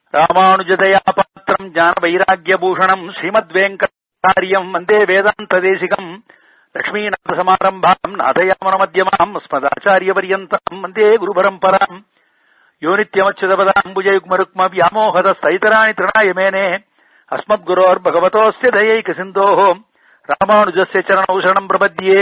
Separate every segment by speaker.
Speaker 1: ராமானுஜதயா பாத்திரம் ஞான வைராகிய பூஷணம் ஸ்ரீமத் வெங்கடாரியம் வந்தே வேதாந்த தேசிகம் லட்சுமீநாத சமாரம்பாம் நாதயாமன மத்தியமாம் ஸ்மதாச்சாரிய பரியந்தாம் வந்தே குரு பரம்பராம் யோனித்யமச்சுதபதாம்புஜயுக்மருக்ம வியாமோகத ஸ்தைதராணி திருணாய மேனே அஸ்மத்குரோர் பகவதோஸ்ய தயைக சிந்தோः ராமானுஜஸ்ய சரணௌ சரணம் பிரபத்யே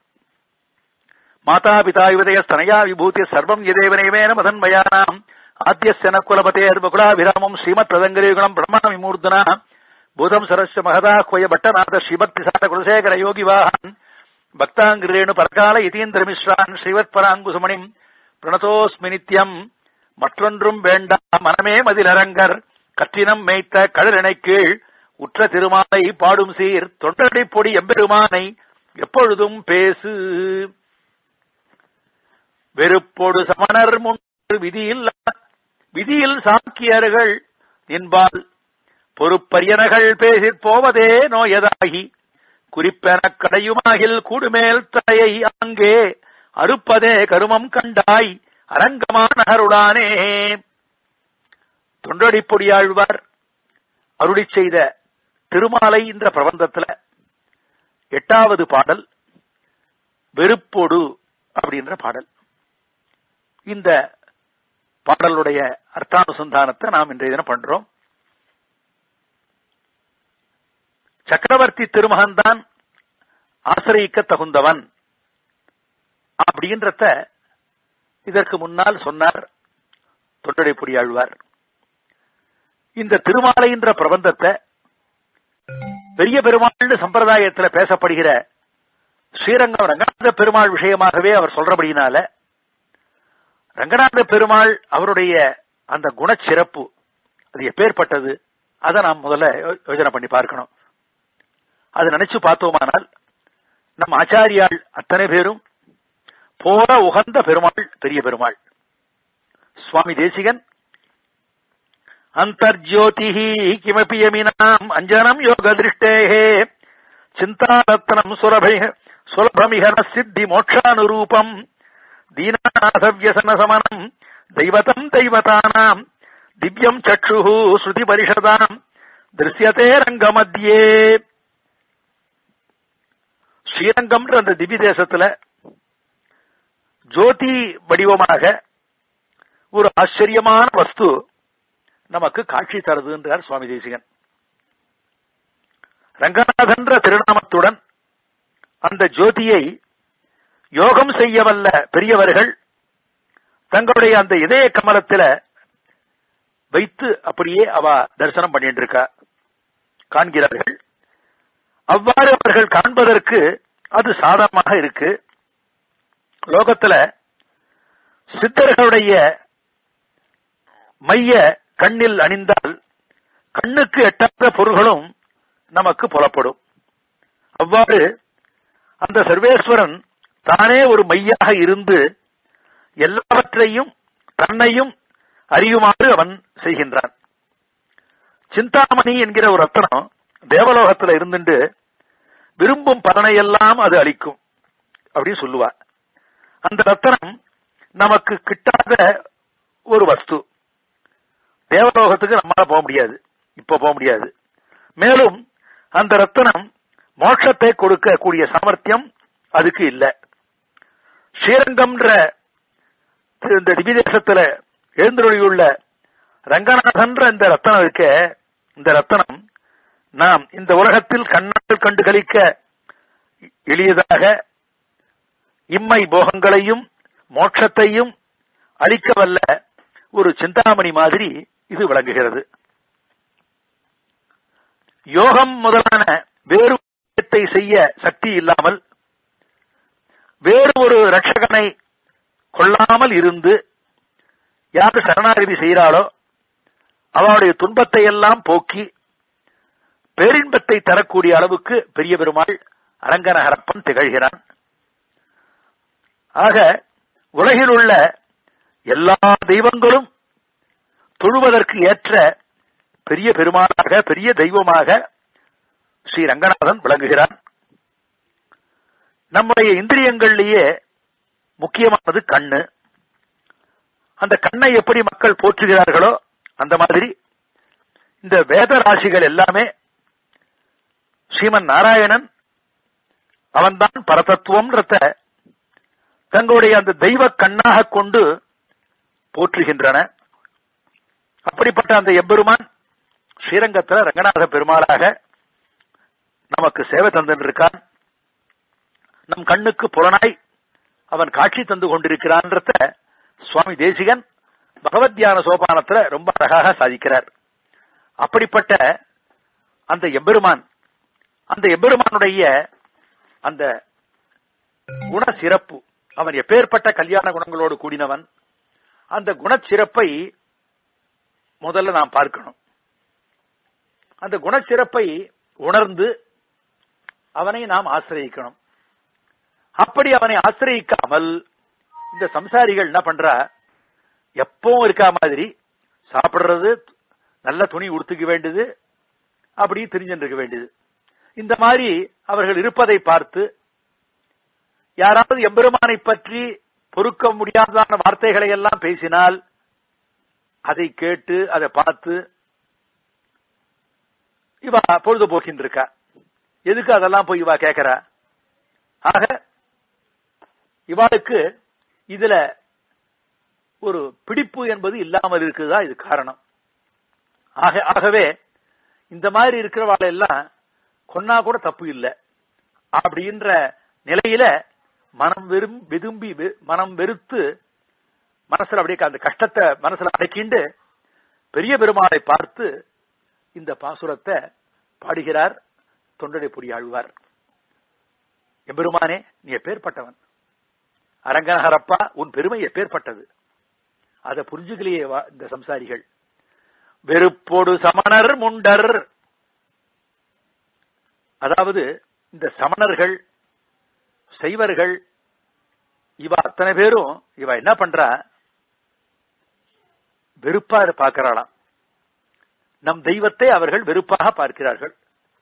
Speaker 1: மாதாபிதா யுவதயஸ்தனயா விபூதி சர்வம் யதேவனேவேன மதன்மயானாம் ஆத்தியஸ்ய ந குலபதேர்பகுலாபிராமம் ஸ்ரீமத் பிரதங்கரயுகுணம் பிரம்மண விமூர்தனா பூதம் சரஸ்ய மகதாஹ்வய பட்டநாத ஸ்ரீமத் பிசாத குலசேகர யோகிவாஹன் பக்தாங்கிரேணு பரகால யதீந்திர மிஸ்ரான் ஸ்ரீவத் பராங்குசுமணிம் பிரணதோஸ்மி நித்யம் மற்றொன்றும் வேண்டாம் மனமே மதிலரங்கர் கற்றினம் மேய்த்த கழலினை கீழ் உற்ற திருமாலை பாடும் சீர் தொண்டடி பொடி எம்பெருமானை எப்பொழுதும் பேசு வெறுப்பொடு சமணர் முன் விதியில் விதியில் சாக்கியர்கள் என்பால் பொறுப்பரியனகள் பேசிற் போவதே நோயதாகி குறிப்பெனக் கடையுமாகில் கூடுமேல் தலையை அங்கே அறுப்பதே கருமம் கண்டாய் அரங்கமானகருடானே தொண்டடிப்பொடியாழ்வார் அருளி செய்த திருமாலை என்ற பிரபந்தத்துல எட்டாவது பாடல் வெறுப்பொடு அப்படின்ற பாடல் இந்த பாடலுடைய அர்த்தானுசந்தானத்தை நாம் இன்றைய தினம் பண்றோம் சக்கரவர்த்தி திருமகன்தான் ஆசிரியிக்க தகுந்தவன் அப்படின்றத இதற்கு முன்னால் சொன்னார் தொண்டடைப்புடி ஆழ்வார் இந்த திருமாலை என்ற பிரபந்தத்தை பெரிய பெருமாள் சம்பிரதாயத்துல பேசப்படுகிற ஸ்ரீரங்கம் ரங்கநாத பெருமாள் விஷயமாகவே அவர் சொல்றபடினால ரங்கநாத பெருமாள் அவருடைய அந்த குணச்சிறப்பு அது எப்பேற்பட்டது அதை நாம் முதல்ல யோஜனை பண்ணி பார்க்கணும் அது நினைச்சு பார்த்தோமானால் நம் ஆச்சாரியாள் அத்தனை பேரும் போற உகந்த பெருமாள் பெரிய பெருமாள் சுவாமி தேசிகன் அந்தர்ஜோதி கிமபி யமினாம் அஞ்சனம் யோக திருஷ்டேகே சிந்தாரத்னம் சுரபை சுலபமிகன சித்தி மோட்சானுரூபம் தீனாசவியசன சமனம் தெய்வதம் தெய்வதானாம் திவ்யம் சக்ஷு ஸ்ருதி பரிஷதாம் திருஷ்யத்தே ரங்கமத்தியே ஸ்ரீரங்கம்ன்ற அந்த திவ்ய தேசத்துல ஜோதி வடிவமாக ஒரு ஆச்சரியமான வஸ்து நமக்கு காட்சி தருது என்றார் சுவாமி தேசிகன் ரங்கநாதன்ற திருநாமத்துடன் அந்த ஜோதியை யோகம் செய்ய வல்ல பெரியவர்கள் தங்களுடைய அந்த இதய கமலத்தில வைத்து அப்படியே அவ தரிசனம் பண்ணிட்டு இருக்கா காண்கிறார்கள் அவ்வாறு அவர்கள் காண்பதற்கு அது சாதகமாக இருக்கு லோகத்துல சித்தர்களுடைய மைய கண்ணில் அணிந்தால் கண்ணுக்கு எட்டாத பொருள்களும் நமக்கு புலப்படும் அவ்வாறு அந்த சர்வேஸ்வரன் தானே ஒரு மையாக இருந்து எல்லாவற்றையும் தன்னையும் அறியுமாறு அவன் செய்கின்றான் சிந்தாமணி என்கிற ஒரு ரத்தனம் தேவலோகத்துல இருந்துட்டு விரும்பும் பலனையெல்லாம் அது அளிக்கும் அப்படின்னு சொல்லுவா அந்த ரத்தனம் நமக்கு கிட்டாத ஒரு வஸ்து தேவலோகத்துக்கு நம்மளால போக முடியாது இப்ப போக முடியாது மேலும் அந்த ரத்தனம் மோட்சத்தை கொடுக்கக்கூடிய சாமர்த்தியம் அதுக்கு இல்லை ஸ்ரீரங்கம்ன்ற இந்த திவிதேசத்துல எழுந்தொழியுள்ள ரங்கநாதன்ற இந்த ரத்தனம் இருக்க இந்த ரத்தனம் நாம் இந்த உலகத்தில் கண்ணால் கண்டு கழிக்க எளியதாக இம்மை போகங்களையும் மோட்சத்தையும் அளிக்க வல்ல ஒரு சிந்தாமணி மாதிரி இது விளங்குகிறது யோகம் முதலான வேறு செய்ய சக்தி இல்லாமல் வேறு ஒரு ரட்சகனை கொள்ளாமல் இருந்து யாரு சரணாகதி செய்கிறாளோ அவனுடைய துன்பத்தை எல்லாம் போக்கி பேரின்பத்தை தரக்கூடிய அளவுக்கு பெரிய பெருமாள் அரங்கநகரப்பன் திகழ்கிறான் ஆக உலகில் உள்ள எல்லா தெய்வங்களும் தொழுவதற்கு ஏற்ற பெரிய பெருமாளாக பெரிய தெய்வமாக ஸ்ரீ ரங்கநாதன் விளங்குகிறான் நம்முடைய இந்திரியங்கள்லேயே முக்கியமானது கண்ணு அந்த கண்ணை எப்படி மக்கள் போற்றுகிறார்களோ அந்த மாதிரி இந்த வேத ராசிகள் எல்லாமே ஸ்ரீமன் நாராயணன் அவன்தான் பரதத்துவம்ன்றத தங்களுடைய அந்த தெய்வ கண்ணாக கொண்டு போற்றுகின்றன அப்படிப்பட்ட அந்த எம்பெருமான் ஸ்ரீரங்கத்தில் ரங்கநாத பெருமாளாக நமக்கு சேவை தந்திருக்கான் நம் கண்ணுக்கு புலனாய் அவன் காட்சி தந்து கொண்டிருக்கிறான்றத சுவாமி தேசிகன் பகவத் தியான சோபானத்துல ரொம்ப அழகாக சாதிக்கிறார் அப்படிப்பட்ட அந்த எம்பெருமான் அந்த எம்பெருமானுடைய அந்த குண சிறப்பு அவன் எப்பேற்பட்ட கல்யாண குணங்களோடு கூடினவன் அந்த குணச்சிறப்பை முதல்ல நாம் பார்க்கணும் அந்த குணச்சிறப்பை உணர்ந்து அவனை நாம் ஆசிரியக்கணும் அப்படி அவனை ஆசிரியிக்காமல் இந்த சம்சாரிகள் என்ன பண்றா எப்பவும் இருக்கா மாதிரி சாப்பிடுறது நல்ல துணி உடுத்துக்க வேண்டியது அப்படி தெரிஞ்சுட்டு இருக்க வேண்டியது இந்த மாதிரி அவர்கள் இருப்பதை பார்த்து யாராவது எம்பெருமானை பற்றி பொறுக்க முடியாததான வார்த்தைகளை எல்லாம் பேசினால் அதை கேட்டு அதை பார்த்து இவா பொழுதுபோக்கின்றிருக்கா எதுக்கு அதெல்லாம் போய் இவா கேட்கிறா ஆக இவாளுக்கு இதுல ஒரு பிடிப்பு என்பது இல்லாமல் இருக்குதா இது காரணம் ஆக ஆகவே இந்த மாதிரி இருக்கிறவாள் எல்லாம் கொன்னா கூட தப்பு இல்லை அப்படின்ற நிலையில மனம் வெறும் விரும்பி மனம் வெறுத்து மனசுல அப்படியே அந்த கஷ்டத்தை மனசுல அடக்கிண்டு பெரிய பெருமாளை பார்த்து இந்த பாசுரத்தை பாடுகிறார் தொண்டடை புரியாழ்வார் எம்பெருமானே நீ எப்பேற்பட்டவன் அரங்கநகரப்பா உன் பெருமை எப்பேற்பட்டது அதை புரிஞ்சுக்கலையே இந்த சம்சாரிகள் வெறுப்போடு சமணர் முண்டர் அதாவது இந்த சமணர்கள் செய்வர்கள் இவ அத்தனை பேரும் இவ என்ன பண்றா வெறுப்பா பார்க்கிறாளாம் நம் தெய்வத்தை அவர்கள் வெறுப்பாக பார்க்கிறார்கள்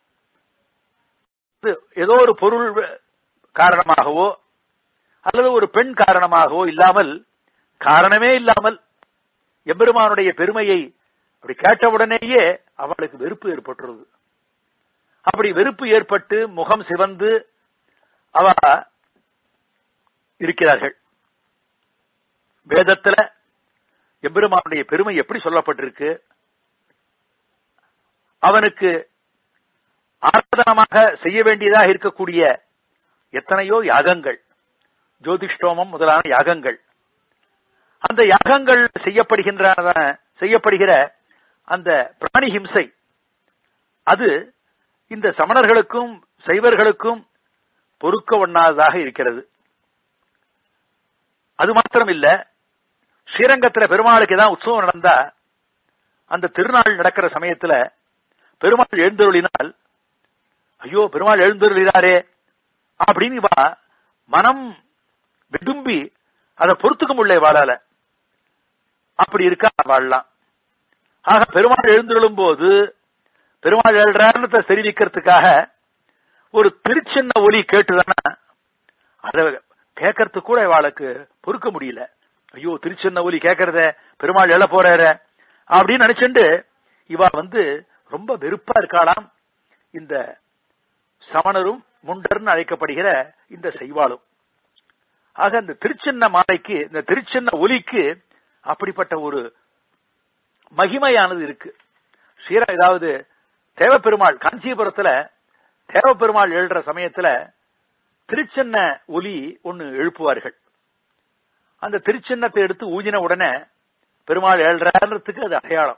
Speaker 1: ஏதோ ஒரு பொருள் காரணமாகவோ அல்லது ஒரு பெண் காரணமாகவோ இல்லாமல் காரணமே இல்லாமல் எம்பெருமானுடைய பெருமையை அப்படி கேட்டவுடனேயே அவளுக்கு வெறுப்பு ஏற்பட்டுறது அப்படி வெறுப்பு ஏற்பட்டு முகம் சிவந்து அவ இருக்கிறார்கள் வேதத்துல எம்பெருமானுடைய பெருமை எப்படி சொல்லப்பட்டிருக்கு அவனுக்கு ஆராதனமாக செய்ய வேண்டியதாக இருக்கக்கூடிய எத்தனையோ யாகங்கள் ஜோதிஷ்டோமம் முதலான யாகங்கள் அந்த யாகங்கள் செய்யப்படுகின்ற செய்யப்படுகிற அந்த பிராணி ஹிம்சை அது இந்த சமணர்களுக்கும் சைவர்களுக்கும் பொறுக்க ஒண்ணாததாக இருக்கிறது அது மாத்திரம் இல்ல ஸ்ரீரங்கத்துல பெருமாளுக்கு ஏதாவது உற்சவம் நடந்தா அந்த திருநாள் நடக்கிற சமயத்துல பெருமாள் எழுந்தருளினால் ஐயோ பெருமாள் எழுந்தருளினாரே அப்படின்னு இவா மனம் விடும்பி அதை பொறுத்துக்க முடியல வாழால அப்படி இருக்கா வாழலாம் ஆக பெருமாள் எழுந்தருளும் போது பெருமாள் எழுறாருன்னு தெரிவிக்கிறதுக்காக ஒரு திருச்சின்ன ஒலி கேட்டுதானா அதை கேட்கறதுக்கு கூட இவாளுக்கு பொறுக்க முடியல ஐயோ திருச்சின்ன ஒலி கேட்கறத பெருமாள் எழ போறார அப்படின்னு நினைச்சுண்டு இவா வந்து ரொம்ப வெறுப்பா இருக்காளாம் இந்த சமணரும் முண்டர்னு அழைக்கப்படுகிற இந்த செய்வாளும் ஆக இந்த திருச்சின்ன மாலைக்கு இந்த திருச்சின்ன ஒலிக்கு அப்படிப்பட்ட ஒரு மகிமையானது இருக்கு ஸ்ரீர ஏதாவது தேவப்பெருமாள் காஞ்சிபுரத்துல தேவப்பெருமாள் எழுற சமயத்துல திருச்சின்ன ஒலி ஒன்னு எழுப்புவார்கள் அந்த திருச்சின்னத்தை எடுத்து ஊதின உடனே பெருமாள் ஏழ்றதுக்கு அது அடையாளம்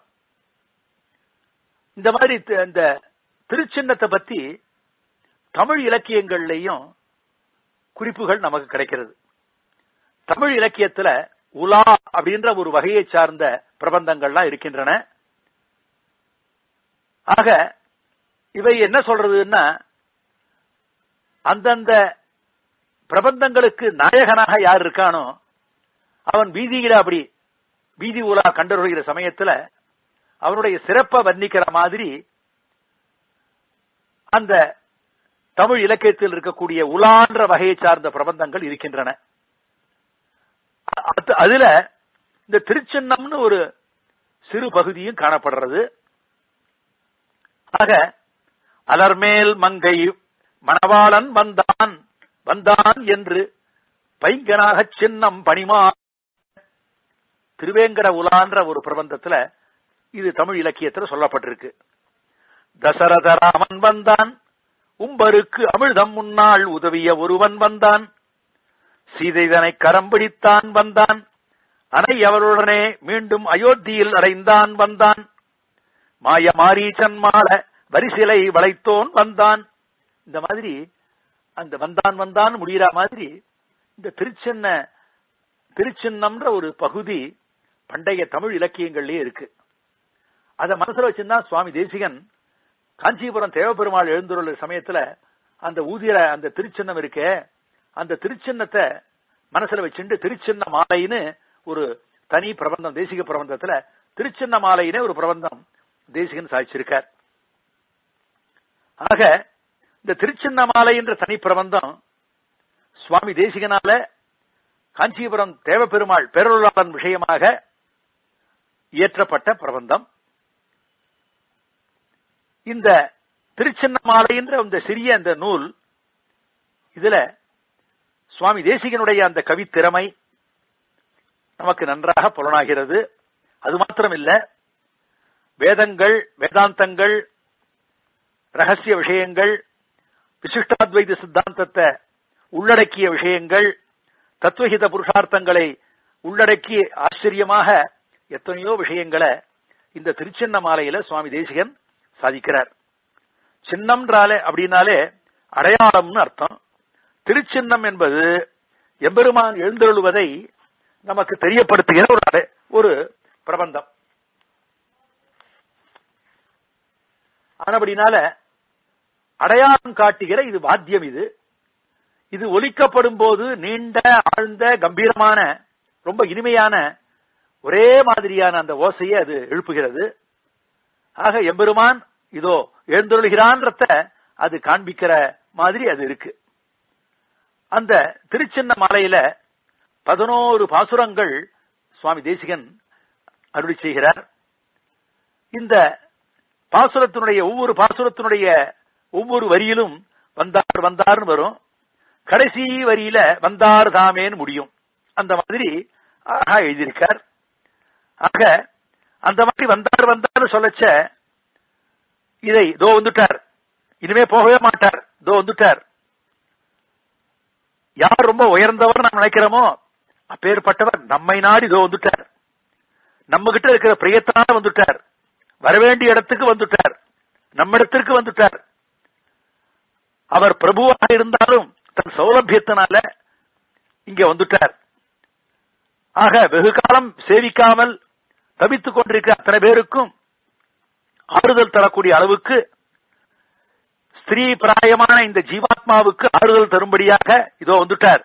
Speaker 1: இந்த மாதிரி இந்த திருச்சின்னத்தை பத்தி தமிழ் இலக்கியங்கள்லையும் குறிப்புகள் நமக்கு கிடைக்கிறது தமிழ் இலக்கியத்துல உலா அப்படின்ற ஒரு வகையை சார்ந்த பிரபந்தங்கள்லாம் இருக்கின்றன ஆக இவை என்ன சொல்றதுன்னா அந்தந்த பிரபந்தங்களுக்கு நாயகனாக யார் இருக்கானோ அவன் வீதியில அப்படி வீதி உலா கண்டறிகிற சமயத்துல அவனுடைய சிறப்பை வர்ணிக்கிற மாதிரி அந்த தமிழ் இலக்கியத்தில் இருக்கக்கூடிய உலான்ற வகையை சார்ந்த பிரபந்தங்கள் இருக்கின்றன அதுல இந்த திருச்சின்னம்னு ஒரு சிறு பகுதியும் காணப்படுறது ஆக அலர்மேல் மங்கை மணவாளன் வந்தான் வந்தான் என்று பைங்கனாகச் சின்னம் பணிமா திருவேங்கட உலான்ற ஒரு பிரபந்தத்துல இது தமிழ் இலக்கியத்துல சொல்லப்பட்டிருக்கு தசரத ராமன் வந்தான் உம்பருக்கு அமிழ்தம் முன்னாள் உதவிய ஒருவன் வந்தான் சீதைதனை கரம் பிடித்தான் வந்தான் அனை அவருடனே மீண்டும் அயோத்தியில் அடைந்தான் வந்தான் மாய மாரீச்சன் மால வரிசிலை வளைத்தோன் வந்தான் இந்த மாதிரி அந்த வந்தான் வந்தான் முடிகிற மாதிரி இந்த திருச்சின்ன திருச்சின்னம்ன்ற ஒரு பகுதி பண்டைய தமிழ் இலக்கியங்கள்லயே இருக்கு அத மனசுல வச்சிருந்தா சுவாமி தேசிகன் காஞ்சிபுரம் தேவபெருமாள் எழுந்துள்ள சமயத்துல அந்த ஊதிய அந்த திருச்சின்னம் இருக்கே அந்த திருச்சின்னத்தை மனசுல வச்சுட்டு திருச்சின்ன மாலைன்னு ஒரு தனி பிரபந்தம் தேசிக பிரபந்தத்துல திருச்சின்ன மாலையினே ஒரு பிரபந்தம் தேசிகன் சாதிச்சிருக்கார் ஆக இந்த திருச்சின்ன மாலை என்ற தனி பிரபந்தம் சுவாமி தேசிகனால காஞ்சிபுரம் தேவபெருமாள் பேரொருளாளன் விஷயமாக இயற்றப்பட்ட பிரபந்தம் இந்த திருச்சின்னமாலை என்ற இந்த சிறிய அந்த நூல் இதுல சுவாமி தேசிகனுடைய அந்த கவித்திறமை நமக்கு நன்றாக புலனாகிறது அது மாத்திரமில்ல வேதங்கள் வேதாந்தங்கள் ரகசிய விஷயங்கள் விசிஷ்டாத்வைத சித்தாந்தத்தை உள்ளடக்கிய விஷயங்கள் தத்துவஹித புருஷார்த்தங்களை உள்ளடக்கி ஆச்சரியமாக எத்தனையோ விஷயங்களை இந்த திருச்சின்ன மாலையில சுவாமி தேசிகன் சாதிக்கிறார் சின்னம்ன்றாலே அப்படின்னாலே அடையாளம்னு அர்த்தம் திருச்சின்னம் என்பது எம்பெருமான் எழுந்தருளுவதை நமக்கு தெரியப்படுத்துகிற ஒரு அடை- ஒரு பிரபந்தம் ஆனபடினால அடையாளம் காட்டுகிற இது வாத்தியம் இது இது ஒலிக்கப்படும் போது நீண்ட ஆழ்ந்த கம்பீரமான ரொம்ப இனிமையான ஒரே மாதிரியான அந்த ஓசையை அது எழுப்புகிறது ஆக எம்பெருமான் இதோ எழுந்தருளுகிறான்றத அது காண்பிக்கிற மாதிரி அது இருக்கு அந்த திருச்சின்ன மாலையில பதினோரு பாசுரங்கள் சுவாமி தேசிகன் அருளி செய்கிறார் இந்த பாசுரத்தினுடைய ஒவ்வொரு பாசுரத்தினுடைய ஒவ்வொரு வரியிலும் வந்தார் வந்தார்னு வரும் கடைசி வரியில வந்தார் தாமேன்னு முடியும் அந்த மாதிரி அழகா எழுதியிருக்கார் ஆக அந்த மாதிரி வந்தார் வந்தார் சொல்லச்ச இதை தோ வந்துட்டார் இனிமே போகவே மாட்டார் தோ வந்துட்டார் யார் ரொம்ப உயர்ந்தவர் நாம் நினைக்கிறோமோ அப்பேற்பட்டவர் நம்மை நாடி இதோ வந்துட்டார் நம்ம கிட்ட இருக்கிற பிரியத்தான வந்துட்டார் வரவேண்டிய இடத்துக்கு வந்துட்டார் நம்ம இடத்திற்கு வந்துட்டார் அவர் பிரபுவாக இருந்தாலும் தன் சௌலபியத்தினால இங்க வந்துட்டார் ஆக வெகு காலம் சேவிக்காமல் தவித்துக் கொண்டிருக்கிற அத்தனை பேருக்கும் ஆறுதல் தரக்கூடிய அளவுக்கு ஸ்திரீ பிராயமான இந்த ஜீவாத்மாவுக்கு ஆறுதல் தரும்படியாக இதோ வந்துட்டார்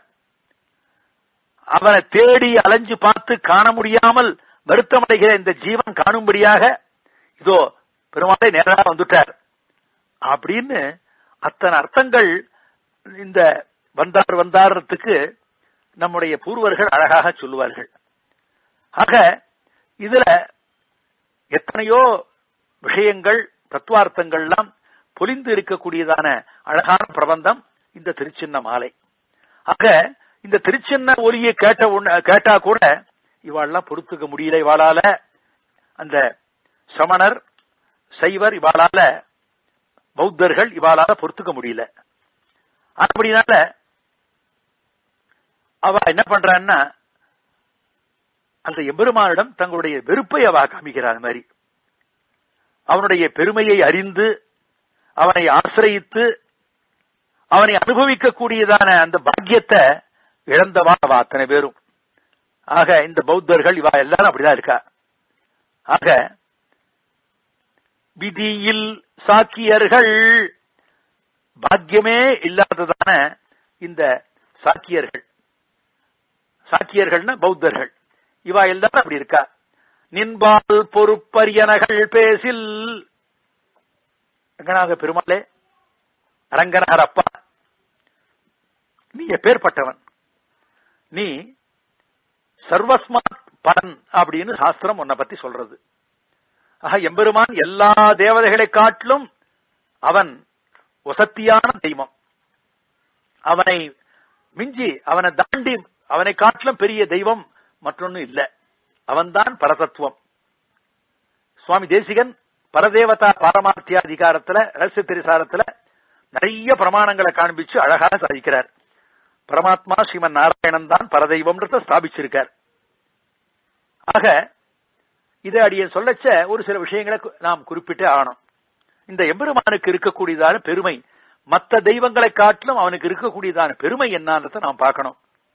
Speaker 1: அவனை தேடி அலைஞ்சு பார்த்து காண முடியாமல் வருத்தமடைகிற இந்த ஜீவன் காணும்படியாக இதோ பெருமாளை நேராக வந்துட்டார் அப்படின்னு அத்தனை அர்த்தங்கள் இந்த வந்தார் வந்தாரத்துக்கு நம்முடைய பூர்வர்கள் அழகாக சொல்லுவார்கள் ஆக இதுல எத்தனையோ விஷயங்கள் தத்துவார்த்தங்கள்லாம் பொலிந்து இருக்கக்கூடியதான அழகான பிரபந்தம் இந்த திருச்சின்ன மாலை ஆக இந்த திருச்சின்ன ஒலியை கேட்ட உடனே- கேட்டா கூட இவாள்லாம் பொறுத்துக்க முடியல இவாளால அந்த சமணர் சைவர் இவாளால பௌத்தர்கள் இவாளால பொறுத்துக்க முடியல அப்படினால அவ என்ன பண்றான்னா அந்த எம்பெருமானிடம் தங்களுடைய வெறுப்பை அவ காமிக்கிறார் அந்த மாதிரி அவனுடைய பெருமையை அறிந்து அவனை ஆசிரயித்து அவனை அனுபவிக்கக்கூடியதான அந்த பாக்கியத்தை இழந்தவா அவ அத்தனை பேரும் ஆக இந்த பௌத்தர்கள் இவா எல்லாரும் அப்படிதான் இருக்கா ஆக விதியில் சாக்கியர்கள் பாக்கியமே இல்லாததான இந்த சாக்கியர்கள் சாக்கியர்கள்னா பௌத்தர்கள் இவா எல்லாரும் அப்படி இருக்கா நின்பால் பொறுப்பரியனகள் பேசில் ரங்கநாத பெருமாளே அரங்கநகர் அப்பா நீ எப்பேற்பட்டவன் நீ சர்வஸ்மாத் பரன் அப்படின்னு சாஸ்திரம் உன்னை பத்தி சொல்றது ஆக எம்பெருமான் எல்லா தேவதைகளை காட்டிலும் அவன் வசத்தியான தெய்வம் அவனை மிஞ்சி அவனை தாண்டி அவனை காட்டிலும் பெரிய தெய்வம் மற்றொன்னு இல்ல அவன்தான் பரதத்துவம் சுவாமி தேசிகன் பரதேவதா பாரமார்த்திய அதிகாரத்துல ரகசிய திரிசாரத்துல நிறைய பிரமாணங்களை காண்பிச்சு அழகாக சாதிக்கிறார் பரமாத்மா ஸ்ரீமன் நாராயணன் தான் பரதெய்வம்ன்றத ஸ்தாபிச்சிருக்கார் ஆக இதை அடிய சொல்லச்ச ஒரு சில விஷயங்களை நாம் குறிப்பிட்டே ஆகணும் இந்த எம்பெருமானுக்கு இருக்கக்கூடியதான பெருமை மற்ற தெய்வங்களை காட்டிலும் அவனுக்கு இருக்கக்கூடியதான பெருமை என்னன்றத நாம் பார்க்கணும்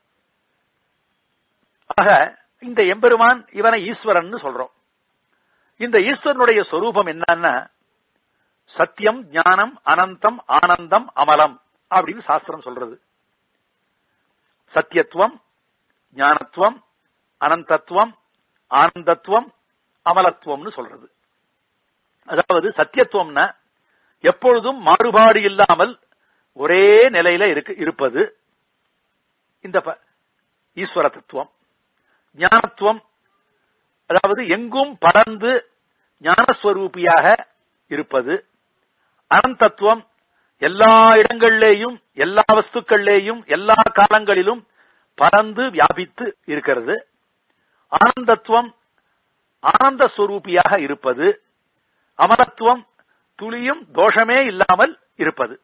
Speaker 1: ஆக இந்த எம்பெருமான் இவனை ஈஸ்வரன் சொல்றோம் இந்த ஈஸ்வரனுடைய சொரூபம் என்னன்னா சத்தியம் ஞானம் அனந்தம் ஆனந்தம் அமலம் அப்படின்னு சாஸ்திரம் சொல்றது சத்தியத்துவம் ஞானத்துவம் அனந்தத்துவம் ஆனந்தத்துவம் அமலத்துவம்னு சொல்றது அதாவது சத்தியத்துவம்னா எப்பொழுதும் மாறுபாடு இல்லாமல் ஒரே நிலையில இருக்கு இருப்பது இந்த ஈஸ்வர தத்துவம் ஞானத்துவம் அதாவது எங்கும் பறந்து ஞானஸ்வரூபியாக இருப்பது அனந்தத்துவம் எல்லா இடங்களிலேயும் எல்லா வஸ்துக்கள்லேயும் எல்லா காலங்களிலும் பறந்து வியாபித்து இருக்கிறது ஆனந்தத்துவம் ஆனந்த ஸ்வரூபியாக இருப்பது அமரத்துவம் துளியும் தோஷமே இல்லாமல் இருப்பது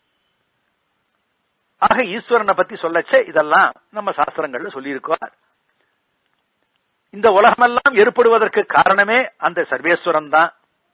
Speaker 1: ஆக ஈஸ்வரனை பத்தி சொல்லச்சே இதெல்லாம் நம்ம சாஸ்திரங்கள்ல சொல்லியிருக்கார் இந்த உலகமெல்லாம் ஏற்படுவதற்கு காரணமே அந்த சர்வேஸ்வரன் தான்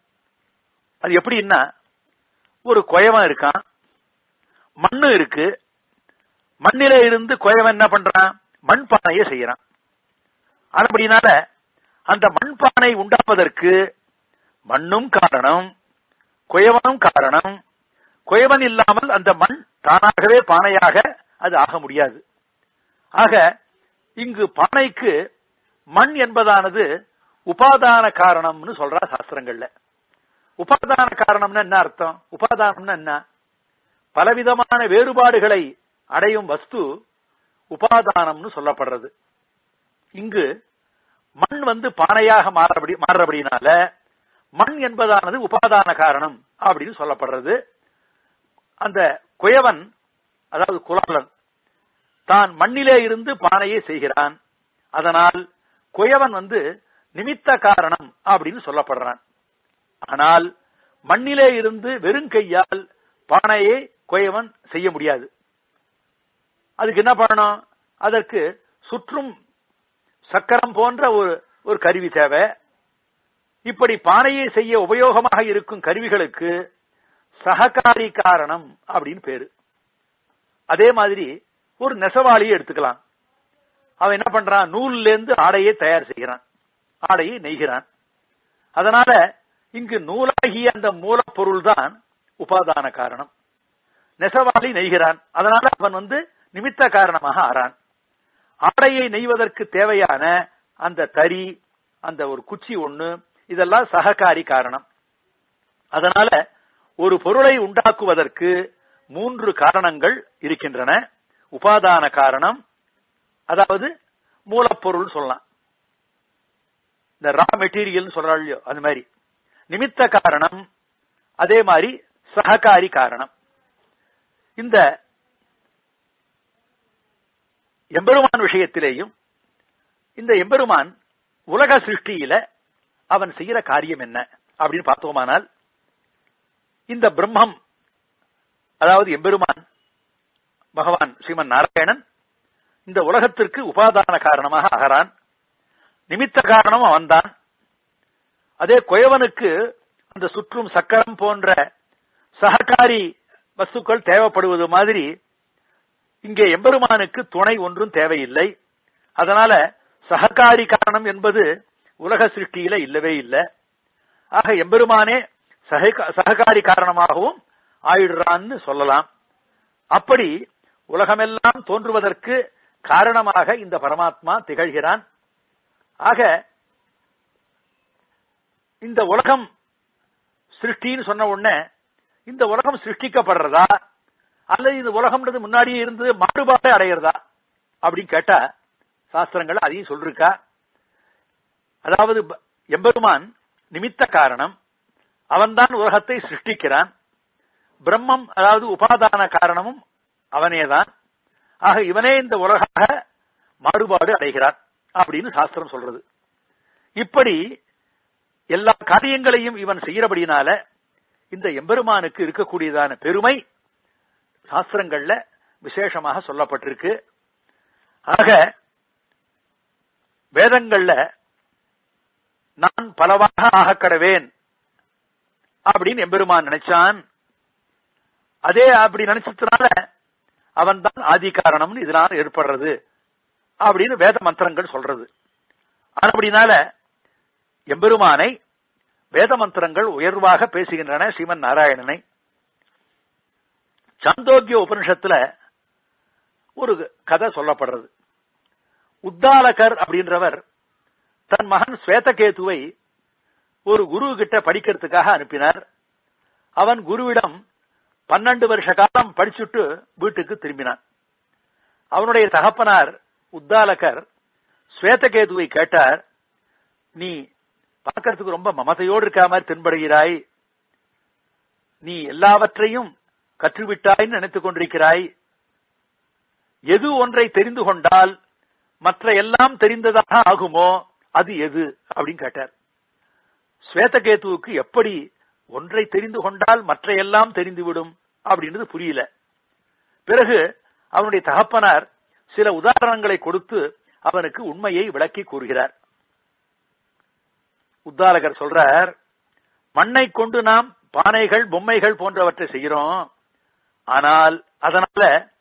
Speaker 1: அது எப்படின்னா ஒரு குயவன் இருக்கான் மண்ணு இருக்கு மண்ணில இருந்து குயவன் என்ன பண்றான் மண் பானையை செய்யறான் அப்படினால அந்த மண் பானை உண்டாவதற்கு மண்ணும் காரணம் குயவனும் காரணம் குயவன் இல்லாமல் அந்த மண் தானாகவே பானையாக அது ஆக முடியாது ஆக இங்கு பானைக்கு மண் என்பதானது உபாதான காரணம்னு சொல்றா சாஸ்திரங்கள்ல உபாதான காரணம்னா என்ன அர்த்தம் உபாதானம்னா என்ன பலவிதமான வேறுபாடுகளை அடையும் வஸ்து உபாதானம்னு சொல்லப்படுறது இங்கு மண் வந்து பானையாக மாறபடி மாறுறபடினால மண் என்பதானது உபாதான காரணம் அப்படின்னு சொல்லப்படுறது அந்த குயவன் அதாவது குலாலன் தான் மண்ணிலே இருந்து பானையை செய்கிறான் அதனால் குயவன் வந்து நிமித்த காரணம் அப்படின்னு சொல்லப்படுறான் ஆனால் மண்ணிலே இருந்து வெறும் கையால் பானையை குயவன் செய்ய முடியாது அதுக்கு என்ன பண்ணணும் அதற்கு சுற்றும் சக்கரம் போன்ற ஒரு ஒரு கருவி தேவை இப்படி பானையை செய்ய உபயோகமாக இருக்கும் கருவிகளுக்கு சககாரி காரணம் அப்படின்னு பேரு அதே மாதிரி ஒரு நெசவாளியை எடுத்துக்கலாம் அவன் என்ன பண்றான் நூல்ல இருந்து ஆடையை தயார் செய்கிறான் ஆடையை நெய்கிறான் அதனால இங்கு நூலாகிய அந்த மூலப்பொருள் தான் உபாதான காரணம் நெசவாளி நெய்கிறான் அதனால அவன் வந்து நிமித்த காரணமாக ஆறான் ஆடையை நெய்வதற்கு தேவையான அந்த தறி அந்த ஒரு குச்சி ஒண்ணு இதெல்லாம் சககாரி காரணம் அதனால ஒரு பொருளை உண்டாக்குவதற்கு மூன்று காரணங்கள் இருக்கின்றன உபாதான காரணம் அதாவது மூலப்பொருள் சொல்லலாம் இந்த ரா மெட்டீரியல் சொல்றாள்யோ அது மாதிரி நிமித்த காரணம் அதே மாதிரி சககாரி காரணம் இந்த எம்பெருமான் விஷயத்திலேயும் இந்த எம்பெருமான் உலக சிருஷ்டியில அவன் செய்யற காரியம் என்ன அப்படின்னு பார்த்தோமானால் இந்த பிரம்மம் அதாவது எம்பெருமான் பகவான் ஸ்ரீமன் நாராயணன் இந்த உலகத்திற்கு உபாதான காரணமாக அகரான் நிமித்த காரணம் அவன்தான் அதே குயவனுக்கு அந்த சுற்றும் சக்கரம் போன்ற சககாரி வஸ்துக்கள் தேவைப்படுவது மாதிரி இங்கே எம்பெருமானுக்கு துணை ஒன்றும் தேவையில்லை அதனால சககாரி காரணம் என்பது உலக சிருஷ்டியில இல்லவே இல்லை ஆக எம்பெருமானே சககாரி காரணமாகவும் ஆயிடுறான்னு சொல்லலாம் அப்படி உலகமெல்லாம் தோன்றுவதற்கு காரணமாக இந்த பரமாத்மா திகழ்கிறான் ஆக இந்த உலகம் சிருஷ்டின்னு சொன்ன உடனே இந்த உலகம் சிருஷ்டிக்கப்படுறதா அல்லது இந்த உலகம்ன்றது முன்னாடியே இருந்து மாறுபாட்டை அடைகிறதா அப்படின்னு கேட்டா சாஸ்திரங்கள் அதையும் சொல்லிருக்கா அதாவது எம்பெருமான் நிமித்த காரணம் அவன்தான் உலகத்தை சிருஷ்டிக்கிறான் பிரம்மம் அதாவது உபாதான காரணமும் அவனேதான் ஆக இவனே இந்த உலகாக மாறுபாடு அடைகிறான் அப்படின்னு சாஸ்திரம் சொல்றது இப்படி எல்லா காரியங்களையும் இவன் செய்யறபடினால இந்த எம்பெருமானுக்கு இருக்கக்கூடியதான பெருமை சாஸ்திரங்கள்ல விசேஷமாக சொல்லப்பட்டிருக்கு ஆக வேதங்கள்ல நான் பலவாக ஆக கடவேன் அப்படின்னு எம்பெருமான் நினைச்சான் அதே அப்படி நினைச்சதுனால அவன் தான் ஆதி காரணம்னு இதனால ஏற்படுறது அப்படின்னு வேத மந்திரங்கள் சொல்றது அப்படினால எம்பெருமானை வேத மந்திரங்கள் உயர்வாக பேசுகின்றன ஸ்ரீமன் நாராயணனை சாந்தோக்கிய உபனிஷத்துல ஒரு கதை சொல்லப்படுறது உத்தாலகர் அப்படின்றவர் தன் மகன் ஸ்வேதகேதுவை ஒரு குரு கிட்ட படிக்கிறதுக்காக அனுப்பினார் அவன் குருவிடம் பன்னெண்டு வருஷ காலம் படிச்சுட்டு வீட்டுக்கு திரும்பினான் அவனுடைய தகப்பனார் உத்தாலகர் ஸ்வேதகேதுவை கேட்டார் நீ பார்க்கறதுக்கு ரொம்ப மமதையோடு இருக்க மாதிரி தென்படுகிறாய் நீ எல்லாவற்றையும் கற்றுவிட்டாய்ன்னு நினைத்துக் கொண்டிருக்கிறாய் எது ஒன்றை தெரிந்து கொண்டால் மற்ற எல்லாம் தெரிந்ததாக ஆகுமோ அது எது அப்படின்னு கேட்டார் ஸ்வேதகேதுவுக்கு எப்படி ஒன்றை தெரிந்து கொண்டால் மற்ற எல்லாம் தெரிந்துவிடும் அப்படின்றது புரியல பிறகு அவனுடைய தகப்பனார் சில உதாரணங்களை கொடுத்து அவனுக்கு உண்மையை விளக்கி கூறுகிறார் உத்தாலகர் சொல்றார் மண்ணை கொண்டு நாம் பானைகள் பொம்மைகள் போன்றவற்றை செய்கிறோம் ஆனால் அதனால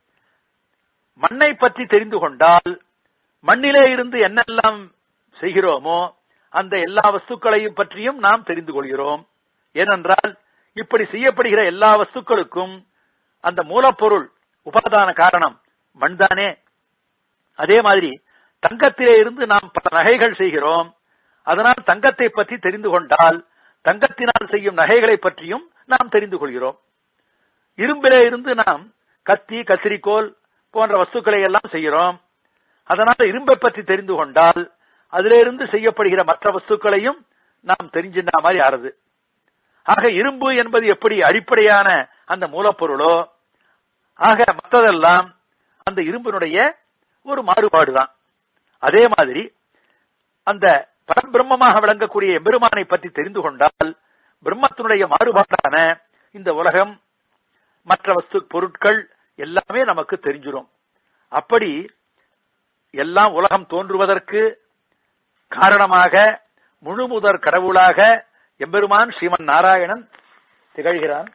Speaker 1: மண்ணை பற்றி தெரிந்து கொண்டால் மண்ணிலே இருந்து என்னெல்லாம் செய்கிறோமோ அந்த எல்லா வஸ்துக்களையும் பற்றியும் நாம் தெரிந்து கொள்கிறோம் ஏனென்றால் இப்படி செய்யப்படுகிற எல்லா வஸ்துக்களுக்கும் அந்த மூலப்பொருள் உபாதான காரணம் மண்தானே அதே மாதிரி தங்கத்திலே இருந்து நாம் பல நகைகள் செய்கிறோம் அதனால் தங்கத்தை பற்றி தெரிந்து கொண்டால் தங்கத்தினால் செய்யும் நகைகளை பற்றியும் நாம் தெரிந்து கொள்கிறோம் இரும்பிலே இருந்து நாம் கத்தி கத்திரிக்கோல் போன்ற வஸ்துக்களை எல்லாம் செய்கிறோம் அதனால் இரும்பை பற்றி தெரிந்து கொண்டால் அதிலிருந்து செய்யப்படுகிற மற்ற வஸ்துக்களையும் நாம் தெரிஞ்சின்ற மாதிரி ஆறுது ஆக இரும்பு என்பது எப்படி அடிப்படையான அந்த மூலப்பொருளோ ஆக மற்றதெல்லாம் அந்த இரும்பினுடைய ஒரு மாறுபாடுதான் அதே மாதிரி அந்த பரபிரம்மமாக விளங்கக்கூடிய எம்பெருமானை பற்றி தெரிந்து கொண்டால் பிரம்மத்தினுடைய மாறுபாடான இந்த உலகம் மற்ற வஸ்து பொருட்கள் எல்லாமே நமக்கு தெரிஞ்சிடும் அப்படி எல்லாம் உலகம் தோன்றுவதற்கு காரணமாக முழுமுதற் கடவுளாக எம்பெருமான் ஸ்ரீமன் நாராயணன் திகழ்கிறான்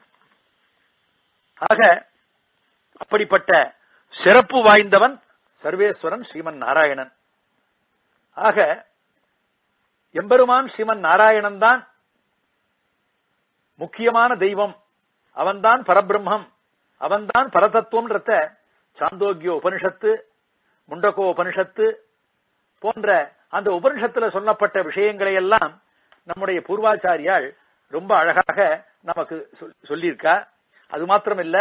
Speaker 1: ஆக அப்படிப்பட்ட சிறப்பு வாய்ந்தவன் சர்வேஸ்வரன் ஸ்ரீமன் நாராயணன் ஆக எம்பெருமான் ஸ்ரீமன் நாராயணன் தான் முக்கியமான தெய்வம் அவன்தான் பரபிரம்மம் அவன்தான் பரதத்துவம்ன்றத சாந்தோக்கிய உபனிஷத்து முண்டகோ உபனிஷத்து போன்ற அந்த உபனிஷத்துல சொல்லப்பட்ட விஷயங்களை எல்லாம் நம்முடைய பூர்வாச்சாரியால் ரொம்ப அழகாக நமக்கு சொல்லியிருக்கா அது மாத்திரம் இல்ல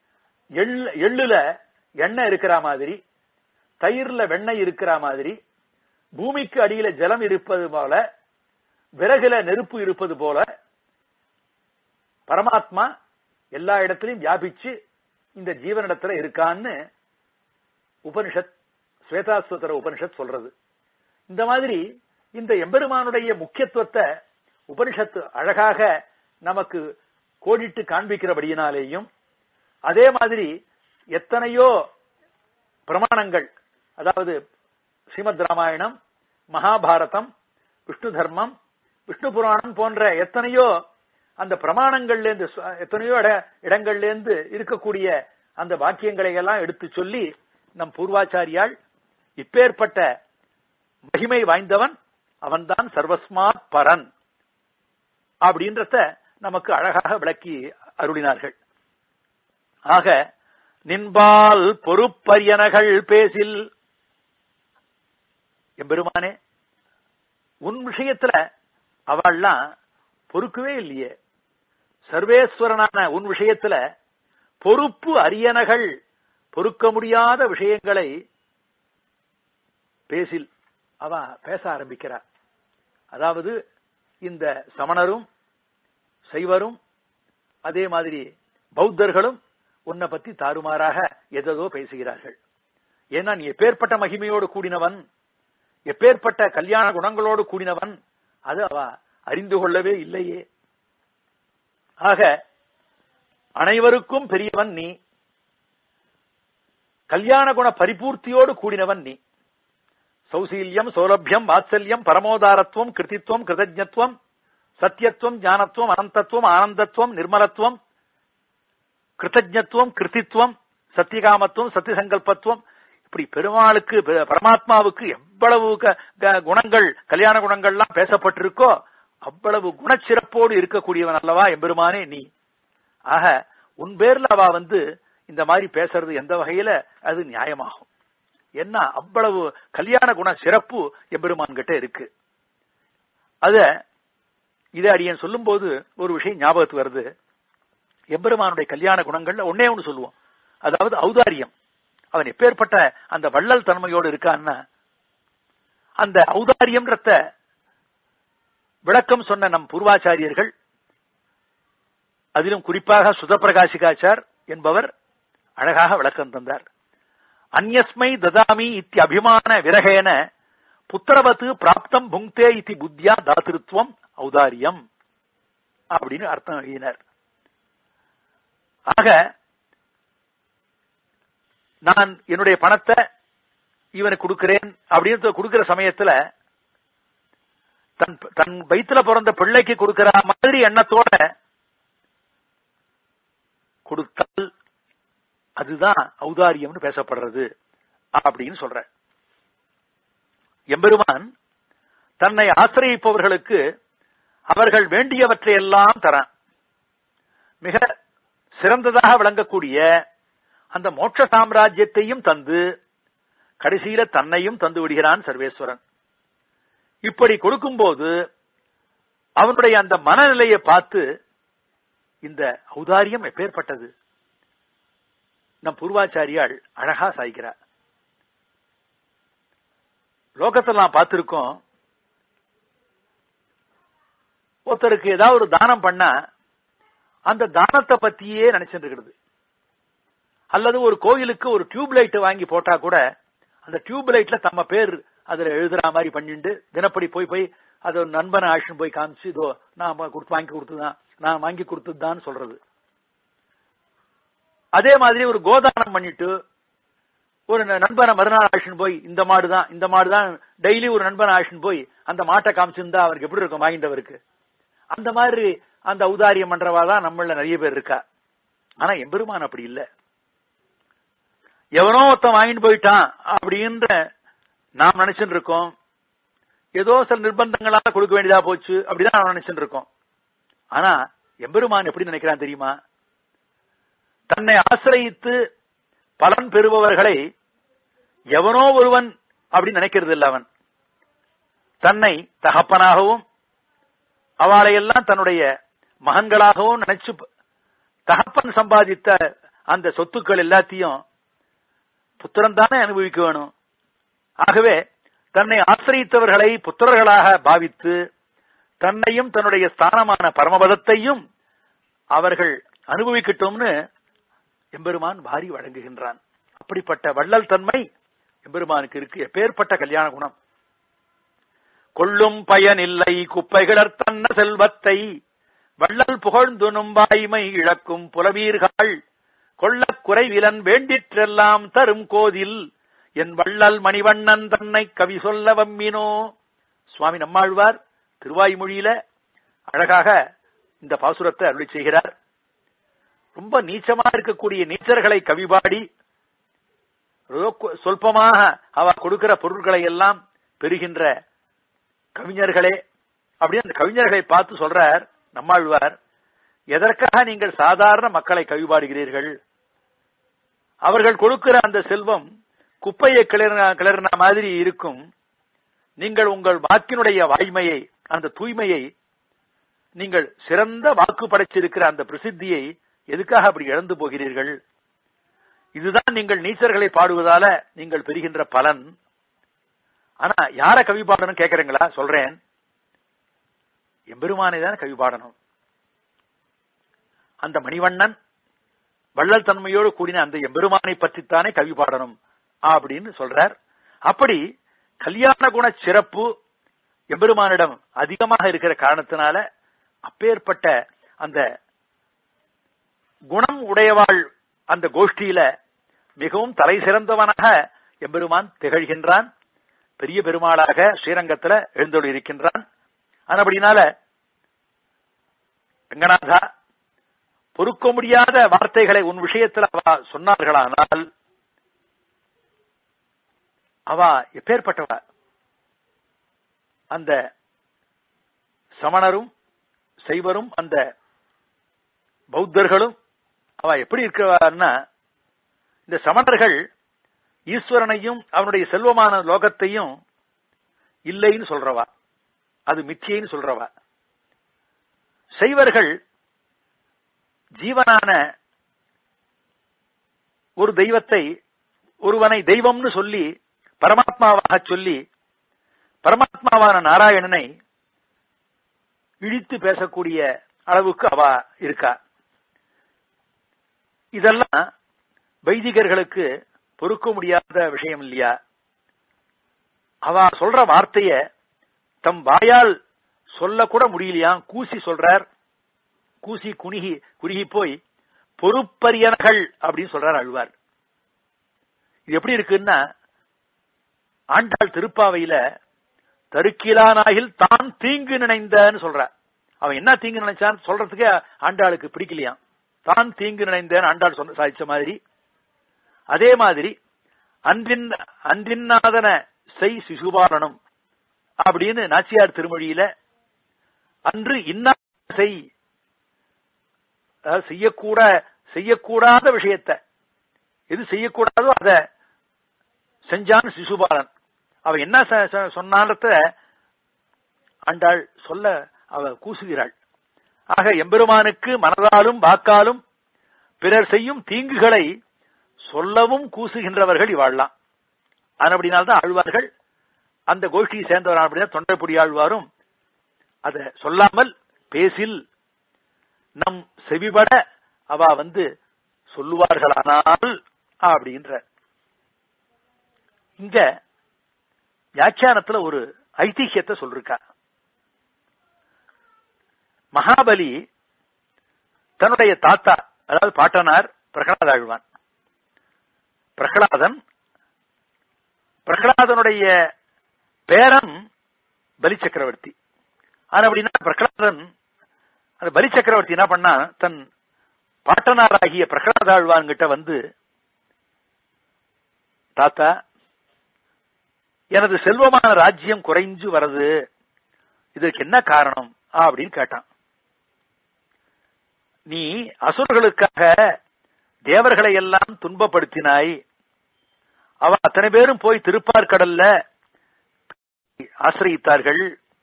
Speaker 1: எள்ளுல எண்ணெய் இருக்கிற மாதிரி தயிர்ல வெண்ணெய் இருக்கிற மாதிரி பூமிக்கு அடியில ஜலம் இருப்பது போல விறகுல நெருப்பு இருப்பது போல பரமாத்மா எல்லா இடத்திலையும் வியாபிச்சு இந்த ஜீவனிடத்துல இருக்கான்னு உபனிஷத் ஸ்வேதாஸ்வதர உபனிஷத் சொல்றது இந்த மாதிரி இந்த எம்பெருமானுடைய முக்கியத்துவத்தை உபனிஷத்து அழகாக நமக்கு கோடிட்டு காண்பிக்கிறபடியினாலேயும் அதே மாதிரி எத்தனையோ பிரமாணங்கள் அதாவது ஸ்ரீமத் ராமாயணம் மகாபாரதம் விஷ்ணு தர்மம் விஷ்ணு புராணம் போன்ற எத்தனையோ அந்த பிரமாணங்கள்ல இருந்து எத்தனையோ இடங்கள்ல இருந்து இருக்கக்கூடிய அந்த வாக்கியங்களை எல்லாம் எடுத்து சொல்லி நம் பூர்வாச்சாரியால் இப்பேற்பட்ட மகிமை வாய்ந்தவன் அவன்தான் சர்வஸ்மாத் பரன் அப்படின்றத நமக்கு அழகாக விளக்கி அருளினார்கள் ஆக நின்பால் பொறுப்பரியனகள் பேசில் எம்பெருமானே உன் விஷயத்துல அவள்லாம் பொறுக்கவே இல்லையே சர்வேஸ்வரனான உன் விஷயத்துல பொறுப்பு அரியனகள் பொறுக்க முடியாத விஷயங்களை பேசில் அவ பேச ஆரம்பிக்கிறார் அதாவது இந்த சமணரும் சைவரும் அதே மாதிரி பௌத்தர்களும் உன்னை பத்தி தாறுமாறாக எதோ பேசுகிறார்கள் ஏன்னா நீ எப்பேற்பட்ட மகிமையோடு கூடினவன் எப்பேற்பட்ட கல்யாண குணங்களோடு கூடினவன் அது அவ அறிந்து கொள்ளவே இல்லையே ஆக அனைவருக்கும் பெரியவன் நீ கல்யாண குண பரிபூர்த்தியோடு கூடினவன் நீ சௌசீல்யம் சௌலபியம் வாத்சல்யம் பரமோதாரத்துவம் கிருதித்துவம் கிருதஜத்துவம் சத்தியத்துவம் ஞானத்துவம் அனந்தத்துவம் ஆனந்தத்துவம் நிர்மலத்துவம் கிருத்தஜத்துவம் கிருத்தித்துவம் சத்தியகாமத்துவம் சத்தியசங்கல்பத்துவம் இப்படி பெருமாளுக்கு பெ- பரமாத்மாவுக்கு எவ்வளவு க- க- குணங்கள் கல்யாண குணங்கள்லாம் பேசப்பட்டிருக்கோ அவ்வளவு குணச்சிறப்போடு இருக்கக்கூடியவன் அல்லவா எம்பெருமானே நீ ஆக உன் பேர்ல அவ வந்து இந்த மாதிரி பேசுறது எந்த வகையில அது நியாயமாகும் என்ன அவ்வளவு கல்யாண குண சிறப்பு எம்பெருமான் கிட்ட இருக்கு அத இதை அடியன் சொல்லும் போது ஒரு விஷயம் ஞாபகத்துக்கு வருது எம்பெருமானுடைய கல்யாண குணங்கள்ல ஒன்னே ஒண்ணு சொல்லுவோம் அதாவது ஔதாரியம் அவன் எப்பேற்பட்ட அந்த வள்ளல் தன்மையோடு இருக்கான்னா அந்த ஔதாரியம்ன்றத விளக்கம் சொன்ன நம் பூர்வாச்சாரியர்கள் அதிலும் குறிப்பாக சுதப்பிரகாசிகாச்சார் என்பவர் அழகாக விளக்கம் தந்தார் அந்யஸ்மை ததாமி இத்தி அபிமான விரகேன புத்திரவத்து பிராப்தம் புங்தே இத்தி புத்தியா தாத்திருத்துவம் ஔதாரியம் அப்படின்னு அர்த்தம் எழுதினார் ஆக நான் என்னுடைய பணத்தை இவனுக்கு கொடுக்கிறேன் அப்படின்னு கொடுக்கிற சமயத்துல தன் தன் வயித்துல பிறந்த பிள்ளைக்கு கொடுக்கிற மாதிரி எண்ணத்தோட கொடுத்தால் அதுதான் ஔதாரியம்னு பேசப்படுறது அப்படின்னு சொல்ற எம்பெருமான் தன்னை ஆசிரியப்பவர்களுக்கு அவர்கள் வேண்டியவற்றை எல்லாம் தரான் மிக சிறந்ததாக விளங்கக்கூடிய அந்த மோட்ச சாம்ராஜ்யத்தையும் தந்து கடைசியில தன்னையும் தந்து விடுகிறான் சர்வேஸ்வரன் இப்படி கொடுக்கும்போது அவனுடைய அந்த மனநிலையை பார்த்து இந்த ஔதாரியம் எப்பேற்பட்டது நம் பூர்வாச்சாரியால் அழகா சாய்க்கிறார் லோகத்தில் நான் பார்த்திருக்கோம் ஒருத்தருக்கு ஏதாவது ஒரு தானம் பண்ணா அந்த தானத்தை பத்தியே நினைச்சிட்டு இருக்கிறது அல்லது ஒரு கோயிலுக்கு ஒரு டியூப் லைட் வாங்கி போட்டா கூட அந்த டியூப் லைட்ல தம்ம பேர் அதுல எழுதுற மாதிரி பண்ணிட்டு தினப்படி போய் போய் அது ஒரு நண்பனை ஆக்ஷன் போய் காமிச்சு இதோ நான் கொடுத்து வாங்கி கொடுத்துதான் நான் வாங்கி கொடுத்ததுதான் சொல்றது அதே மாதிரி ஒரு கோதானம் பண்ணிட்டு ஒரு நண்பனை மறுநாள் ஆக்ஷன் போய் இந்த மாடு தான் இந்த மாடு தான் டெய்லி ஒரு நண்பனை ஆக்ஷன் போய் அந்த மாட்டை காமிச்சிருந்தா அவருக்கு எப்படி இருக்கும் வாங்கிட்டவருக்கு அந்த மாதிரி அந்த ஔதாரியம் பண்றவா தான் நம்மள நிறைய பேர் இருக்கா ஆனா எம்பெருமான் அப்படி இல்ல எவனோ ஒருத்தன் வாங்கிட்டு போயிட்டான் அப்படின்ற நாம் நினைச்சுட்டு இருக்கோம் ஏதோ சில நிர்பந்தங்களால கொடுக்க வேண்டியதா போச்சு அப்படிதான் நாம் நினைச்சுட்டு இருக்கோம் ஆனா எம்பெருமான் எப்படி நினைக்கிறான் தெரியுமா தன்னை ஆசிரயித்து பலன் பெறுபவர்களை எவனோ ஒருவன் அப்படின்னு நினைக்கிறது இல்ல அவன் தன்னை தகப்பனாகவும் அவளை எல்லாம் தன்னுடைய மகன்களாகவும் நினைச்சு தகப்பன் சம்பாதித்த அந்த சொத்துக்கள் எல்லாத்தையும் புத்திரன் தானே அனுபவிக்க வேணும் ஆகவே தன்னை ஆசிரியத்தவர்களை புத்திரர்களாக பாவித்து தன்னையும் தன்னுடைய ஸ்தானமான பரமபதத்தையும் அவர்கள் அனுபவிக்கட்டும்னு எம்பெருமான் வாரி வழங்குகின்றான் அப்படிப்பட்ட வள்ளல் தன்மை எம்பெருமானுக்கு இருக்கு எப்பேற்பட்ட கல்யாண குணம் கொள்ளும் பயனில்லை குப்பைகளர் தன்ன செல்வத்தை வள்ளல் புகழ்ந்துனும் வாய்மை இழக்கும் புலவீர்கள் கொள்ளக் குறைவிலன் வேண்டிற்றெல்லாம் தரும் கோதில் என் வள்ளல் மணிவண்ணன் தன்னை கவி சொல்ல வம்மினோ சுவாமி நம்மாழ்வார் திருவாய்மொழியில அழகாக இந்த பாசுரத்தை அருளி செய்கிறார் ரொம்ப நீச்சமா இருக்கக்கூடிய நீச்சர்களை கவிபாடி சொல்பமாக அவ கொடுக்கிற பொருட்களை எல்லாம் பெறுகின்ற கவிஞர்களே அப்படின்னு அந்த கவிஞர்களை பார்த்து சொல்றார் நம்மாழ்வார் எதற்காக நீங்கள் சாதாரண மக்களை கவிபாடுகிறீர்கள் அவர்கள் கொடுக்கிற அந்த செல்வம் குப்பையை கிளறின கிளறின மாதிரி இருக்கும் நீங்கள் உங்கள் வாக்கினுடைய வாய்மையை அந்த தூய்மையை நீங்கள் சிறந்த வாக்கு படைச்சிருக்கிற அந்த பிரசித்தியை எதுக்காக அப்படி இழந்து போகிறீர்கள் இதுதான் நீங்கள் நீச்சர்களை பாடுவதால நீங்கள் பெறுகின்ற பலன் ஆனா யார கவி பாடணும் கேக்குறீங்களா சொல்றேன் எம்பெருமானை தான் கவி பாடணும் அந்த மணிவண்ணன் வள்ளல் தன்மையோடு கூடின அந்த எம்பெருமானை பற்றித்தானே கவி பாடணும் அப்படின்னு சொல்றார் அப்படி கல்யாண குண சிறப்பு எம்பெருமானிடம் அதிகமாக இருக்கிற காரணத்தினால அப்பேற்பட்ட அந்த குணம் உடையவாள் அந்த கோஷ்டியில மிகவும் தலை சிறந்தவனாக எம்பெருமான் திகழ்கின்றான் பெரிய பெருமாளாக ஸ்ரீரங்கத்துல எழுந்தொழி இருக்கின்றான் அப்படினால ரங்கநாதா பொறுக்க முடியாத வார்த்தைகளை உன் விஷயத்தில் அவ சொன்னார்களானால் அவ எப்பேற்பட்டவ அந்த சமணரும் செய்வரும் அந்த பௌத்தர்களும் அவ எப்படி இருக்கிறான்னா இந்த சமணர்கள் ஈஸ்வரனையும் அவனுடைய செல்வமான லோகத்தையும் இல்லைன்னு சொல்றவா அது மித்தியைன்னு சொல்றவா செய்வர்கள் ஜீவனான ஒரு தெய்வத்தை ஒருவனை தெய்வம்னு சொல்லி பரமாத்மாவாக சொல்லி பரமாத்மாவான நாராயணனை இழித்து பேசக்கூடிய அளவுக்கு அவ இருக்கா இதெல்லாம் வைதிகர்களுக்கு பொறுக்க முடியாத விஷயம் இல்லையா அவ சொல்ற வார்த்தைய தம் வாயால் சொல்ல கூட முடியலையா கூசி சொல்றார் கூசி குணுகி குறுகி போய் பொறுப்பரியனர்கள் அப்படின்னு சொல்றார் அழுவார் இது எப்படி இருக்குன்னா ஆண்டாள் திருப்பாவையில தருக்கிலானாயில் தான் தீங்கு நினைந்தன்னு சொல்ற அவன் என்ன தீங்கு நினைச்சான் சொல்றதுக்கு ஆண்டாளுக்கு பிடிக்கலையாம் தான் தீங்கு நினைந்தேன் ஆண்டாள் சொன்ன சாதிச்ச மாதிரி அதே மாதிரி அன்றின் அன்றின்னாதன செய் சிசுபாலனம் அப்படின்னு நாச்சியார் திருமொழியில அன்று இன்னா செய் செய்யக்கூட செய்யக்கூடாத விஷயத்த எது செய்யக்கூடாதோ அத செஞ்சான் சிசுபாலன் அவ என்ன சொன்னான்றத ஆண்டாள் சொல்ல அவ கூசுகிறாள் ஆக எம்பெருமானுக்கு மனதாலும் வாக்காலும் பிறர் செய்யும் தீங்குகளை சொல்லவும் கூசுகின்றவர்கள் இவாழ்லாம் அப்படினால்தான் ஆழ்வார்கள் அந்த கோஷ்டியை சேர்ந்தவரான அப்படின்னா தொண்டைப்பொடி ஆழ்வாரும் அத சொல்லாமல் பேசில் நம் செவிபட அவ வந்து சொல்லுவார்களானால் அப்படின்ற இங்க வியாக்கியானத்துல ஒரு ஐதிஹியத்தை சொல்லிருக்கா மகாபலி தன்னுடைய தாத்தா அதாவது பாட்டனார் பிரகலாத ஆழ்வான் பிரகலாதன் பிரகலாதனுடைய பேரன் பலி சக்கரவர்த்தி ஆனா அப்படின்னா பிரகலாதன் அந்த பலி சக்கரவர்த்தி என்ன பண்ணா தன் பாட்டனாராகிய பிரகலாத ஆழ்வான் கிட்ட வந்து தாத்தா எனது செல்வமான ராஜ்யம் குறைஞ்சு வருது இதற்கு என்ன காரணம் அப்படின்னு கேட்டான் நீ அசுரர்களுக்காக தேவர்களை எல்லாம் துன்பப்படுத்தினாய் அவ அத்தனை பேரும் போய் திருப்பார்கடல்ல ஆசிரியித்தார்கள்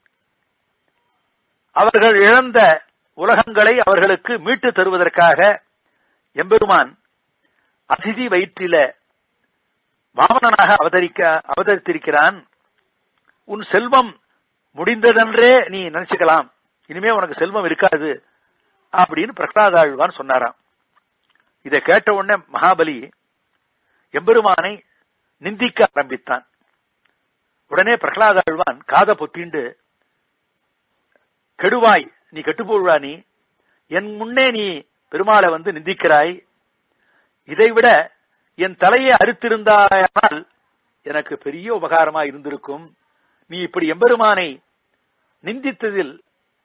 Speaker 1: அவர்கள் இழந்த உலகங்களை அவர்களுக்கு மீட்டு தருவதற்காக எம்பெருமான் அதிதி வயிற்றில வாமனனாக அவதரிக்க அவதரித்திருக்கிறான் உன் செல்வம் முடிந்ததென்றே நீ நினைச்சுக்கலாம் இனிமே உனக்கு செல்வம் இருக்காது அப்படின்னு பிரகலாதாழ்வான் சொன்னாராம் இதை கேட்ட உடனே மகாபலி எம்பெருமானை நிந்திக்க ஆரம்பித்தான் உடனே பிரகலாதாழ்வான் காத பொத்திண்டு கெடுவாய் நீ கெட்டுப்போடுவா நீ என் முன்னே நீ பெருமாளை வந்து நிந்திக்கிறாய் இதைவிட என் தலையை அறுத்திருந்தாயானால் எனக்கு பெரிய உபகாரமா இருந்திருக்கும் நீ இப்படி எம்பெருமானை நிந்தித்ததில்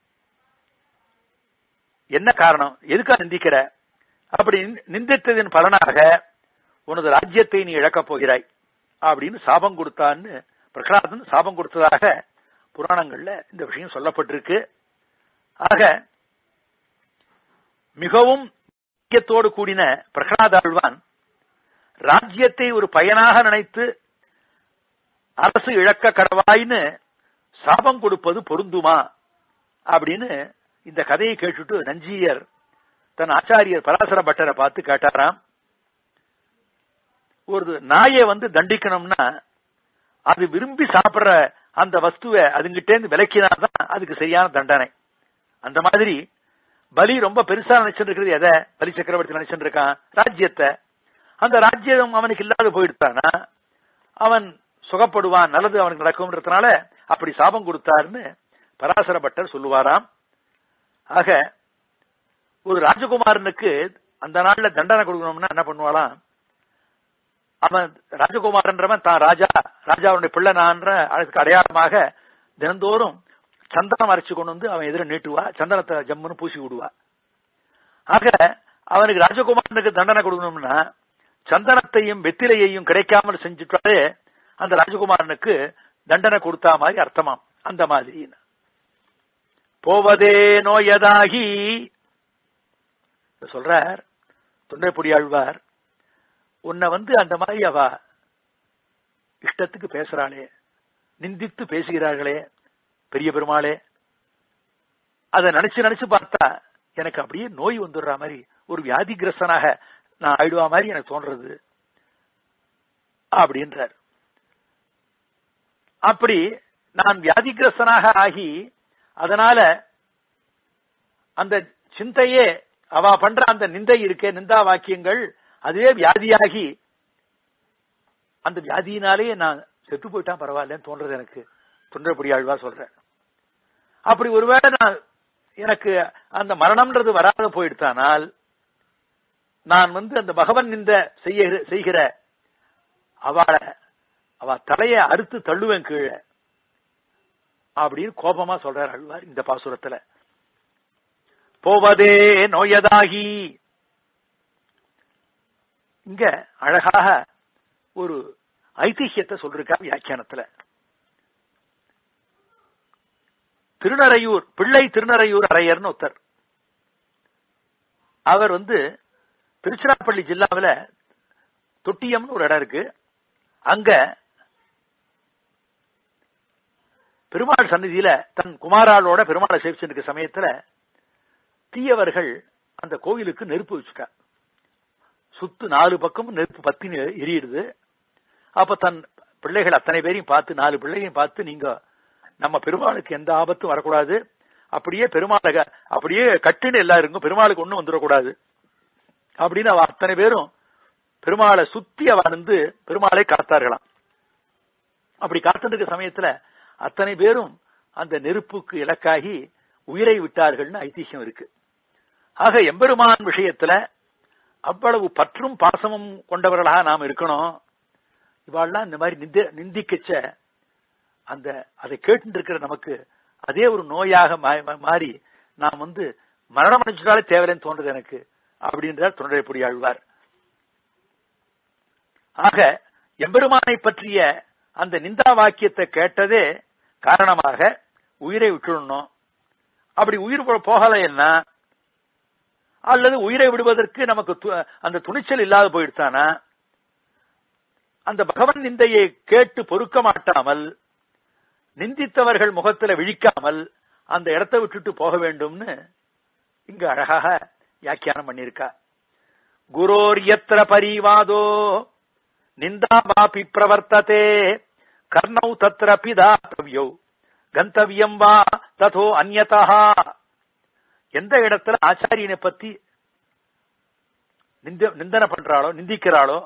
Speaker 1: என்ன காரணம் எதுக்கா நிந்திக்கிற அப்படி நிந்தித்ததின் பலனாக உனது ராஜ்யத்தை நீ இழக்கப் போகிறாய் அப்படின்னு சாபம் கொடுத்தான்னு பிரகலாதன் சாபம் கொடுத்ததாக புராணங்கள்ல இந்த விஷயம் சொல்லப்பட்டிருக்கு ஆக மிகவும் முக்கியத்தோடு கூடின பிரகலாதாழ்வான் ராஜ்யத்தை ஒரு பயனாக நினைத்து அரசு இழக்க கடவாய்னு சாபம் கொடுப்பது பொருந்துமா அப்படின்னு இந்த கதையை கேட்டுட்டு நஞ்சியர் தன் ஆச்சாரியர் பராசர பட்டரை பார்த்து கேட்டாராம் ஒரு நாயை வந்து தண்டிக்கணும்னா அது விரும்பி சாப்பிடுற அந்த வஸ்துவை அதுங்கிட்டே இருந்து விலக்கினாதான் அதுக்கு சரியான தண்டனை அந்த மாதிரி பலி ரொம்ப பெருசா நினைச்சிட்டு இருக்கிறது எதை பலி சக்கரவர்த்தி நினைச்சிட்டு இருக்கான் ராஜ்யத்தை அந்த ராஜ்யம் அவனுக்கு இல்லாத போயிடுத்தானா அவன் சுகப்படுவான் நல்லது அவனுக்கு நடக்கும்ன்றதுனால அப்படி சாபம் கொடுத்தாருன்னு பராசர பட்டர் சொல்லுவாராம் ஆக ஒரு ராஜகுமாரனுக்கு அந்த நாள்ல தண்டனை கொடுக்கணும்னா என்ன பண்ணுவாளாம் அவன் ராஜகுமாரன்றவன் தான் ராஜா ராஜாவுடைய பிள்ளை நான்ற அதுக்கு அடையாளமாக தினந்தோறும் சந்தனம் அரைச்சு கொண்டு வந்து அவன் எதிர நீட்டுவா சந்தனத்தை ஜம்முன்னு பூசி விடுவா ஆக அவனுக்கு ராஜகுமாரனுக்கு தண்டனை கொடுக்கணும்னா சந்தனத்தையும் வெத்திலையையும் கிடைக்காமல் செஞ்சுட்டாலே அந்த ராஜகுமாரனுக்கு தண்டனை கொடுத்தா மாதிரி அர்த்தமாம் அந்த மாதிரி போவதே நோயதாகி சொல்றார் தொண்டைப்பொடி ஆழ்வார் உன்னை வந்து அந்த மாதிரி அவ இஷ்டத்துக்கு பேசுறாளே நிந்தித்து பேசுகிறார்களே பெரிய பெருமாளே அதை நினைச்சு நினைச்சு பார்த்தா எனக்கு அப்படியே நோய் வந்துடுற மாதிரி ஒரு வியாதிகிரஸ்தனாக நான் ஆயிடுவா மாதிரி எனக்கு தோன்றது அப்படின்றார் அப்படி நான் வியாதிகிரஸ்தனாக ஆகி அதனால அந்த சிந்தையே அவ பண்ற அந்த நிந்தை இருக்கே நிந்தா வாக்கியங்கள் அதுவே வியாதியாகி அந்த வியாதியினாலே நான் செத்து போயிட்டா பரவாயில்லன்னு தோன்றது எனக்கு தொண்டபடி ஆழ்வா சொல்றேன் அப்படி ஒருவேளை நான் எனக்கு அந்த மரணம்ன்றது வராத போயிடுத்தானால் நான் வந்து அந்த பகவன் நிந்த செய்ய செய்கிற அவளை அவ தலைய அறுத்து தள்ளுவேன் கீழே அப்படின்னு கோபமா சொல்றார் அழ்வார் இந்த பாசுரத்துல போவதே நோயதாகி இங்க அழகாக ஒரு ஐதிஹியத்தை சொல்லிருக்கா வியாக்கியானத்துல திருநறையூர் பிள்ளை திருநறையூர் அரையர்னு ஒருத்தர் அவர் வந்து திருச்சிராப்பள்ளி ஜில்லாவில் தொட்டியம்னு ஒரு இடம் இருக்கு அங்க பெருமாள் சந்நிதியில தன் குமாராளோட பெருமாளை சேவிச்சிருக்க சமயத்துல தீயவர்கள் அந்த கோவிலுக்கு நெருப்பு வச்சுட்டார் சுத்து நாலு பக்கமும் நெருப்பு பத்தி எரியிடுது அப்ப தன் பிள்ளைகள் அத்தனை பேரையும் பார்த்து நாலு பிள்ளையும் பார்த்து நீங்க நம்ம பெருமாளுக்கு எந்த ஆபத்தும் வரக்கூடாது அப்படியே பெருமாளை அப்படியே கட்டுன்னு எல்லாம் இருக்கும் பெருமாளுக்கு ஒண்ணும் வந்துடக்கூடாது அப்படின்னு அவ அத்தனை பேரும் பெருமாளை சுத்தி அவ வந்து பெருமாளை காத்தார்களாம் அப்படி காத்துருக்க சமயத்துல அத்தனை பேரும் அந்த நெருப்புக்கு இலக்காகி உயிரை விட்டார்கள்னு ஐதிஹ்யம் இருக்கு ஆக எம்பெருமான் விஷயத்துல அவ்வளவு பற்றும் பாசமும் கொண்டவர்களாக நாம் இருக்கணும் இவாள்லாம் இந்த மாதிரி நிந்த நிந்திக்கச்ச அந்த அதை கேட்டு இருக்கிற நமக்கு அதே ஒரு நோயாக மாறி நாம் வந்து மரணம் அடைஞ்சிட்டாலே தேவையில்லைன்னு தோன்றது எனக்கு அப்படின்றார் தொண்டரைப்பொடி ஆழ்வார் ஆக எம்பெருமானை பற்றிய அந்த நிந்தா வாக்கியத்தை கேட்டதே காரணமாக உயிரை விட்டுடணும் அப்படி உயிர் போகலைன்னா அல்லது உயிரை விடுவதற்கு நமக்கு அந்த துணிச்சல் இல்லாத போயிடுத்தானா அந்த பகவன் நிந்தையை கேட்டு பொறுக்க மாட்டாமல் நிந்தித்தவர்கள் முகத்துல விழிக்காமல் அந்த இடத்தை விட்டுட்டு போக வேண்டும்னு இங்கு அழகாக வியாக்கியானம் பண்ணியிருக்கா குரோர் எத்திர பரிவாதோ நிந்தாபாபி பிரவர்த்ததே கர்ணௌ தத்திர பிதாத்தவ்யோ கந்தவியம் வா ததோ அந்நதா எந்த இடத்துல ஆச்சாரியனை பத்தி நிந்தனை பண்றாளோ நிந்திக்கிறாளோ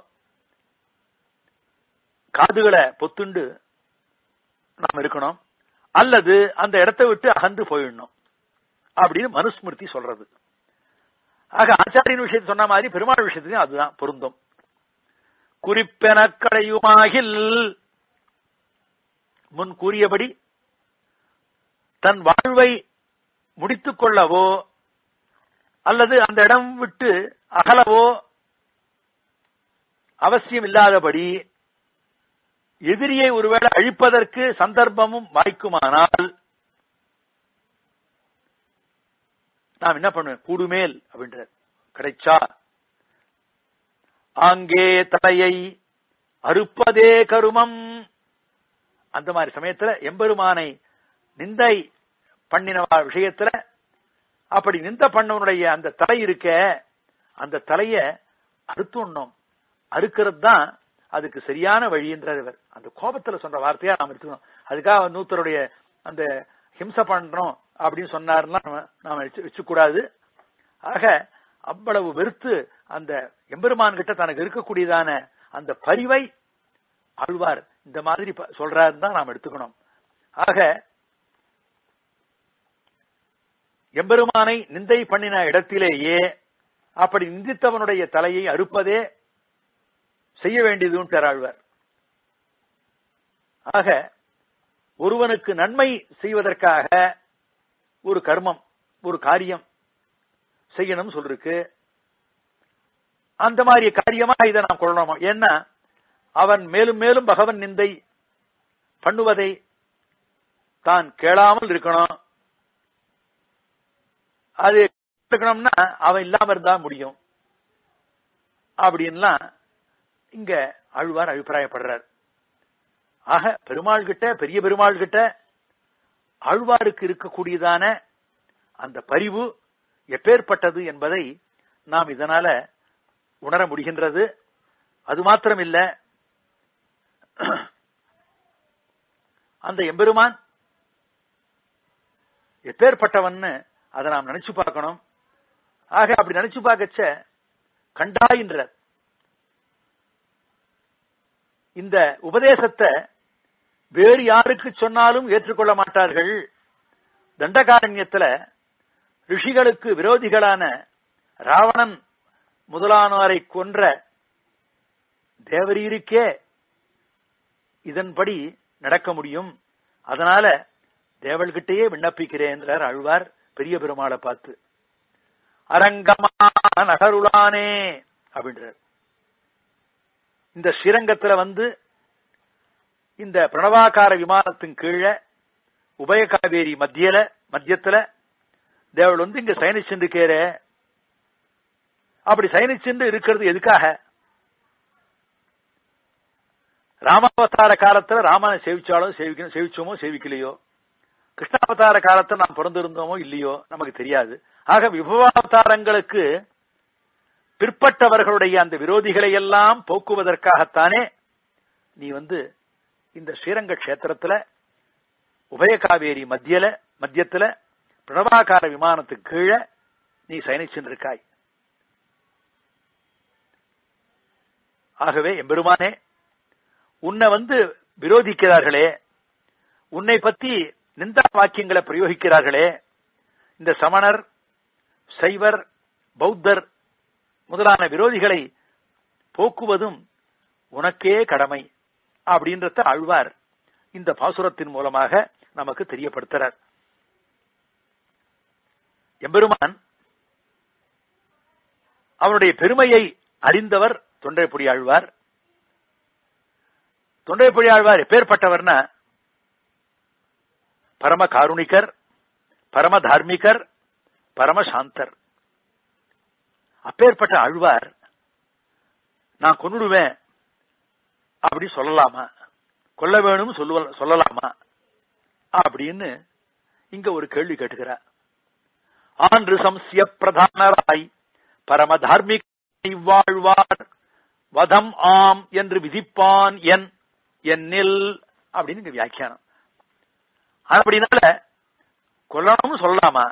Speaker 1: காதுகளை பொத்துண்டு நாம் இருக்கணும் அல்லது அந்த இடத்தை விட்டு அகன்று போயிடணும் அப்படின்னு மனுஸ்மிருதி சொல்றது ஆக ஆச்சாரியின் விஷயத்தை சொன்ன மாதிரி பெருமாள் விஷயத்துக்கும் அதுதான் பொருந்தும் குறிப்பென கடையுமாகில் முன் கூறியபடி தன் வாழ்வை முடித்துக் கொள்ளவோ அல்லது அந்த இடம் விட்டு அகலவோ அவசியம் இல்லாதபடி எதிரியை ஒருவேளை அழிப்பதற்கு சந்தர்ப்பமும் வாய்க்குமானால் நாம் என்ன பண்ணுவேன் கூடுமேல் அப்படின்ற கிடைச்சா அங்கே தலையை அறுப்பதே கருமம் அந்த மாதிரி சமயத்துல எம்பெருமானை நிந்தை பண்ணின விஷயத்துல அப்படி நிந்த பண்ணவனுடைய அந்த தலை இருக்க அந்த தலைய அறுத்துடணும் அறுக்கிறது தான் அதுக்கு சரியான வழின்றார் இவர் அந்த கோபத்துல சொல்ற வார்த்தையா நாம் எடுத்துக்கணும் அதுக்காக நூத்தருடைய அந்த ஹிம்சை பண்றோம் அப்படின்னு சொன்னாருன்னா நாம வச்சு கூடாது ஆக அவ்வளவு வெறுத்து அந்த எம்பெருமான் கிட்ட தனக்கு இருக்கக்கூடியதான அந்த பரிவை ஆழ்வார் இந்த மாதிரி ப- சொல்றாருன்னு தான் நாம் எடுத்துக்கணும் ஆக எம்பெருமானை நிந்தை பண்ணின இடத்திலேயே அப்படி நிந்தித்தவனுடைய தலையை அறுப்பதே செய்ய வேண்டியதுன்னு ஆழ்வார் ஆக ஒருவனுக்கு நன்மை செய்வதற்காக ஒரு கர்மம் ஒரு காரியம் செய்யணும் சொல்லிருக்கு அந்த மாதிரி காரியமா இதை நாம் கொள்ளணும் ஏன்னா அவன் மேலும் மேலும் பகவன் நிந்தை பண்ணுவதை தான் கேளாமல் இருக்கணும் அது இருக்கணும்னா அவன் இல்லாம இருந்தா முடியும் அப்படின்லாம் இங்க ஆழ்வார் அபிப்பிராயப்படுறார் ஆக பெருமாள் கிட்ட பெரிய பெருமாள் கிட்ட ஆழ்வாருக்கு இருக்கக்கூடியதான அந்த பரிவு எப்பேற்பட்டது என்பதை நாம் இதனால உணர முடிகின்றது அது மாத்திரம் இல்ல அந்த எம்பெருமான் எப்பேற்பட்டவன்னு அதை நாம் நினைச்சு பார்க்கணும் ஆக அப்படி நினைச்சு பார்க்கச்ச கண்டாயின்ற இந்த உபதேசத்தை வேறு யாருக்கு சொன்னாலும் ஏற்றுக்கொள்ள மாட்டார்கள் தண்டகாரண்யத்துல ரிஷிகளுக்கு விரோதிகளான ராவணன் முதலானோரை கொன்ற தேவரீருக்கே இதன்படி நடக்க முடியும் அதனால தேவள்கிட்டயே விண்ணப்பிக்கிறேன் என்றார் அழ்வார் பெரிய பெருமாளை பார்த்து அரங்கமா நகருளானே அப்படின்றார் இந்த ஸ்ரீரங்கத்துல வந்து இந்த பிரணவாகார விமானத்தின் கீழே உபயகாவேரி மத்தியல மத்தியத்துல தேவள் வந்து இங்க சயனிச்சுருக்கேரே அப்படி சயனிச்சுண்டு இருக்கிறது எதுக்காக ராமாவதார காலத்துல ராமனை சேவிச்சாலோ சேவிக்க சேவிச்சோமோ சேவிக்கலையோ கிருஷ்ணாவதார காலத்துல நாம் பிறந்திருந்தோமோ இல்லையோ நமக்கு தெரியாது ஆக விபவாவதாரங்களுக்கு பிற்பட்டவர்களுடைய அந்த விரோதிகளை எல்லாம் போக்குவதற்காகத்தானே நீ வந்து இந்த ஸ்ரீரங்க கஷேத்திரத்துல உபயகாவேரி மத்தியல மத்தியத்துல பிரணவாகார விமானத்துக்கு கீழே நீ சயனிச்சென்றிருக்காய் ஆகவே எம்பெருமானே உன்னை வந்து விரோதிக்கிறார்களே உன்னை பத்தி நிந்தா வாக்கியங்களை பிரயோகிக்கிறார்களே இந்த சமணர் சைவர் பௌத்தர் முதலான விரோதிகளை போக்குவதும் உனக்கே கடமை அப்படின்றத ஆழ்வார் இந்த பாசுரத்தின் மூலமாக நமக்கு தெரியப்படுத்துறார் எம்பெருமான் அவனுடைய பெருமையை அறிந்தவர் தொண்டைப்புடி ஆழ்வார் தொண்டைப்புடி ஆழ்வார் எப்பேற்பட்டவர்னா பரம காருணிகர் பரம தார்மிகர் பரம சாந்தர் அப்பேற்பட்ட ஆழ்வார் நான் கொன்னுடுவேன் அப்படி சொல்லலாமா கொல்ல வேணும் சொல்லுவ சொல்லலாமா அப்படின்னு இங்க ஒரு கேள்வி கேட்டுக்கிறார் ஆன்று சம்சிய பிரதானராய் பரம தார்மிக வாழ்வார் வதம் ஆம் என்று விதிப்பான் என் என்னில் அப்படின்னு இங்க வியாக்கியானம் அப்படினால கொல்லணும்னு சொல்லலாமா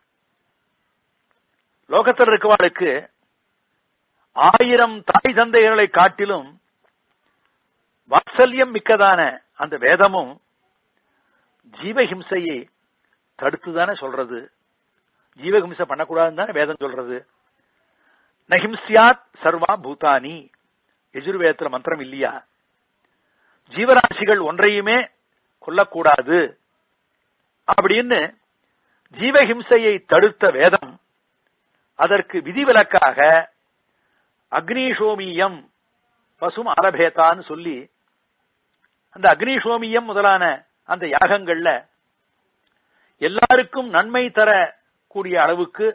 Speaker 1: லோகத்தில் இருக்கவாளுக்கு ஆயிரம் தாய் தந்தைகளை காட்டிலும் வாத்சல்யம் மிக்கதான அந்த வேதமும் ஜீவஹிம்சையை தடுத்துதானே சொல்றது ஜீவஹிம்சை பண்ணக்கூடாதுன்னு தானே வேதம் சொல்றது நஹிம்சியாத் சர்வா பூதானி எஜுர்வேதத்துல மந்திரம் இல்லையா ஜீவராசிகள் ஒன்றையுமே கொல்லக்கூடாது அப்படின்னு ஜீவஹிம்சையை தடுத்த வேதம் அதற்கு விதிவிலக்காக அக்னிஷோமியம் பசும் ஆரபேதான்னு சொல்லி அந்த அக்னிஷோமியம் முதலான அந்த யாகங்கள்ல எல்லாருக்கும் நன்மை தர கூடிய அளவுக்கு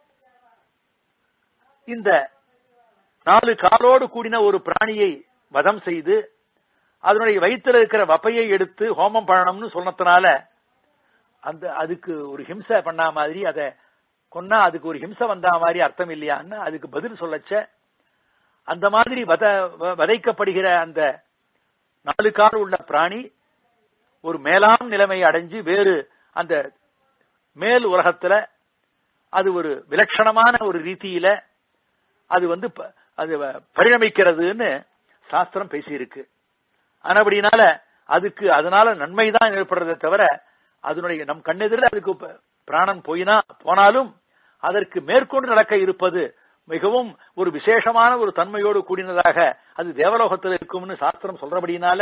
Speaker 1: இந்த நாலு காலோடு கூடின ஒரு பிராணியை வதம் செய்து அதனுடைய வயிற்றுல இருக்கிற வப்பையை எடுத்து ஹோமம் பண்ணணும்னு சொன்னதுனால அந்த அதுக்கு ஒரு ஹிம்சை பண்ண மாதிரி அதை கொன்னா அதுக்கு ஒரு ஹிம்சை வந்தா மாதிரி அர்த்தம் இல்லையான்னு அதுக்கு பதில் சொல்லச்ச அந்த மாதிரி வத வதைக்கப்படுகிற அந்த நாலு கால் உள்ள பிராணி ஒரு மேலாம் நிலைமை அடைஞ்சு வேறு அந்த மேல் உலகத்துல அது ஒரு விலட்சணமான ஒரு ரீதியில அது வந்து ப- அது வ- பரிணமிக்கிறதுன்னு சாஸ்திரம் பேசியிருக்கு ஆனபடினால அதுக்கு அதனால நன்மை தான் ஏற்படுறதை தவிர அதனுடைய நம் கண்ணெதிரில் அதுக்கு ப- பிராணன் போயினா போனாலும் அதற்கு மேற்கொண்டு நடக்க இருப்பது மிகவும் ஒரு விசேஷமான ஒரு தன்மையோடு கூடினதாக அது தேவலோகத்தில் இருக்கும்னு சாஸ்திரம் சொல்றபடினால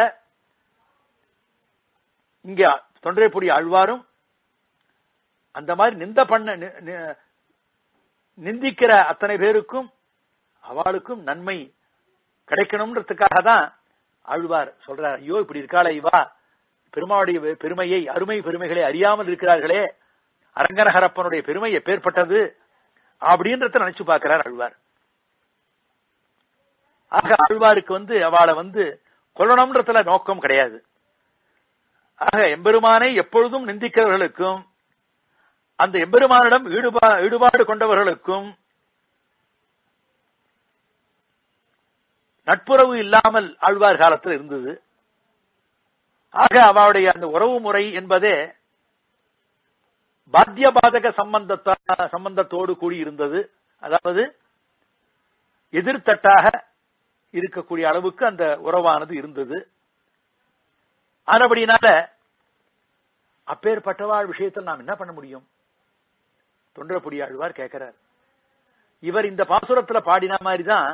Speaker 1: இங்க தொன்றைப்புடி ஆழ்வாரும் அந்த மாதிரி நிந்த பண்ண நி- நி- நிந்திக்கிற அத்தனை பேருக்கும் அவளுக்கும் நன்மை கிடைக்கணும்ன்றதுக்காக தான் ஆழ்வார் சொல்றார் ஐயோ இப்படி இருக்காளே இவா பெருமாவுடைய பெ- பெருமையை அருமை பெருமைகளை அறியாமல் இருக்கிறார்களே அரங்கநகரப்பனுடைய பெருமை எப்பேற்பட்டது அப்படின்றத நினைச்சு பார்க்கிறார் ஆழ்வார் ஆக ஆழ்வாருக்கு வந்து அவளை வந்து கொல்லணும்ன்றதுல நோக்கம் கிடையாது ஆக எம்பெருமானை எப்பொழுதும் நிந்திக்கிறவர்களுக்கும் அந்த எம்பெருமானிடம் ஈடுபா ஈடுபாடு கொண்டவர்களுக்கும் நட்புறவு இல்லாமல் ஆழ்வார் காலத்தில் இருந்தது ஆக அவளுடைய அந்த உறவு முறை என்பதே பாத்திய பாதக சம்பந்தத்தா சம்பந்தத்தோடு கூடி இருந்தது அதாவது எதிர்த்தட்டாக இருக்கக்கூடிய அளவுக்கு அந்த உறவானது இருந்தது ஆனபடினால அப்பேற்பட்டவாள் விஷயத்தில் நாம் என்ன பண்ண முடியும் தொண்டரப்புடி ஆழ்வார் கேட்கிறார் இவர் இந்த பாசுரத்துல பாடின மாதிரி தான்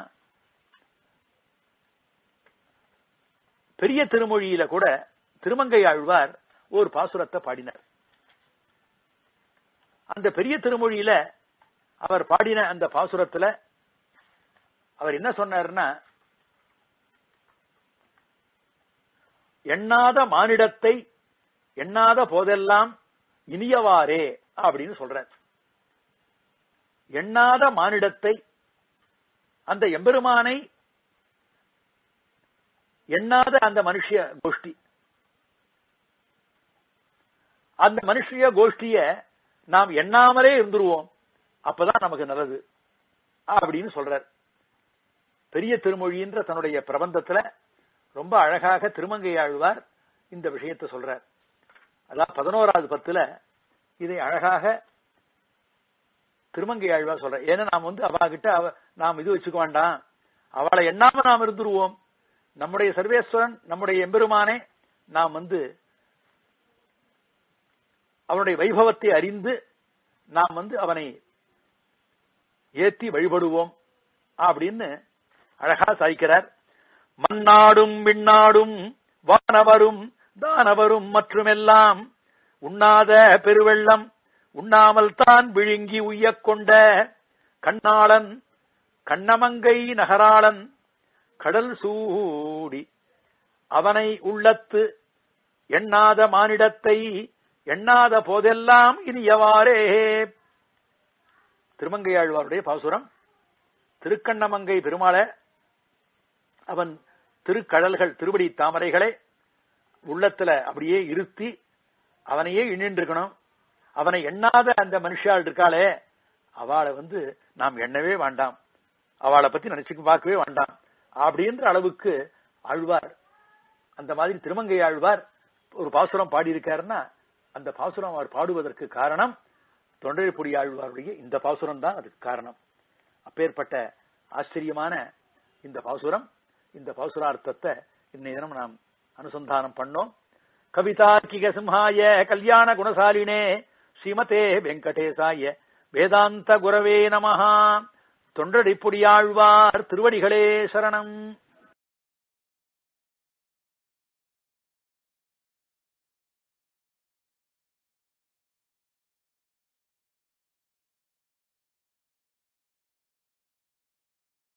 Speaker 1: பெரிய திருமொழியில கூட திருமங்கை ஆழ்வார் ஒரு பாசுரத்தை பாடினார் அந்த பெரிய திருமொழியில அவர் பாடின அந்த பாசுரத்துல அவர் என்ன சொன்னார்னா எண்ணாத மானிடத்தை எண்ணாத போதெல்லாம் இனியவாறே அப்படின்னு சொல்றார் எண்ணாத மானிடத்தை அந்த எம்பெருமானை எண்ணாத அந்த மனுஷிய கோஷ்டி அந்த மனுஷிய கோஷ்டிய நாம் எண்ணாமலே இருந்துருவோம் அப்பதான் நமக்கு நல்லது அப்படின்னு சொல்றார் பெரிய திருமொழின்ற தன்னுடைய பிரபந்தத்துல ரொம்ப அழகாக திருமங்கை ஆழ்வார் இந்த விஷயத்தை சொல்றார் அதான் பதினோராவது பத்துல இதை அழகாக திருமங்கை ஆழ்வார் சொல்ற ஏன்னா நாம் வந்து அவ கிட்ட அவ நாம் இது வச்சுக்க வேண்டாம் அவளை எண்ணாம நாம் இருந்துருவோம் நம்முடைய சர்வேஸ்வரன் நம்முடைய எம்பெருமானே நாம் வந்து அவனுடைய வைபவத்தை அறிந்து நாம் வந்து அவனை ஏத்தி வழிபடுவோம் அப்படின்னு அழகா சாய்க்கிறார் மண்ணாடும் விண்ணாடும் வானவரும் தானவரும் மற்றுமெல்லாம் உண்ணாத பெருவெள்ளம் உண்ணாமல் தான் விழுங்கி உய்யக் கொண்ட கண்ணாளன் கண்ணமங்கை நகராளன் கடல் சூடி அவனை உள்ளத்து எண்ணாத மானிடத்தை எண்ணாத போதெல்லாம் இனியவாறே திருமங்கையாழ்வாருடைய பாசுரம் திருக்கண்ணமங்கை பெருமாளை அவன் திருக்கடல்கள் திருவடி தாமரைகளை உள்ளத்துல அப்படியே இருத்தி அவனையே எண்ணின்றிருக்கணும் அவனை எண்ணாத அந்த மனுஷாள் இருக்காளே அவளை வந்து நாம் எண்ணவே வேண்டாம் அவளை பத்தி நினைச்சுக்க பார்க்கவே வேண்டாம் அப்படின்ற அளவுக்கு ஆழ்வார் அந்த மாதிரி திருமங்கை ஆழ்வார் ஒரு பாசுரம் பாடியிருக்காருன்னா அந்த பாசுரம் அவர் பாடுவதற்கு காரணம் தொண்டரைப்பொடி ஆழ்வாருடைய இந்த பாசுரம் தான் அதுக்கு காரணம் அப்பேற்பட்ட ஆச்சரியமான இந்த பாசுரம் இந்த பாசுரார்த்தத்தை இன்னை தினம் நாம் அனுசந்தானம் பண்ணோம் கவிதார்க்கிக சிம்ஹாய கல்யாண குணசாலினே ஸ்ரீமதே வெங்கடேசாய வேதாந்த குரவே நமஹா தொண்டடிப்புடியாழ்வார் திருவடிகளே சரணம்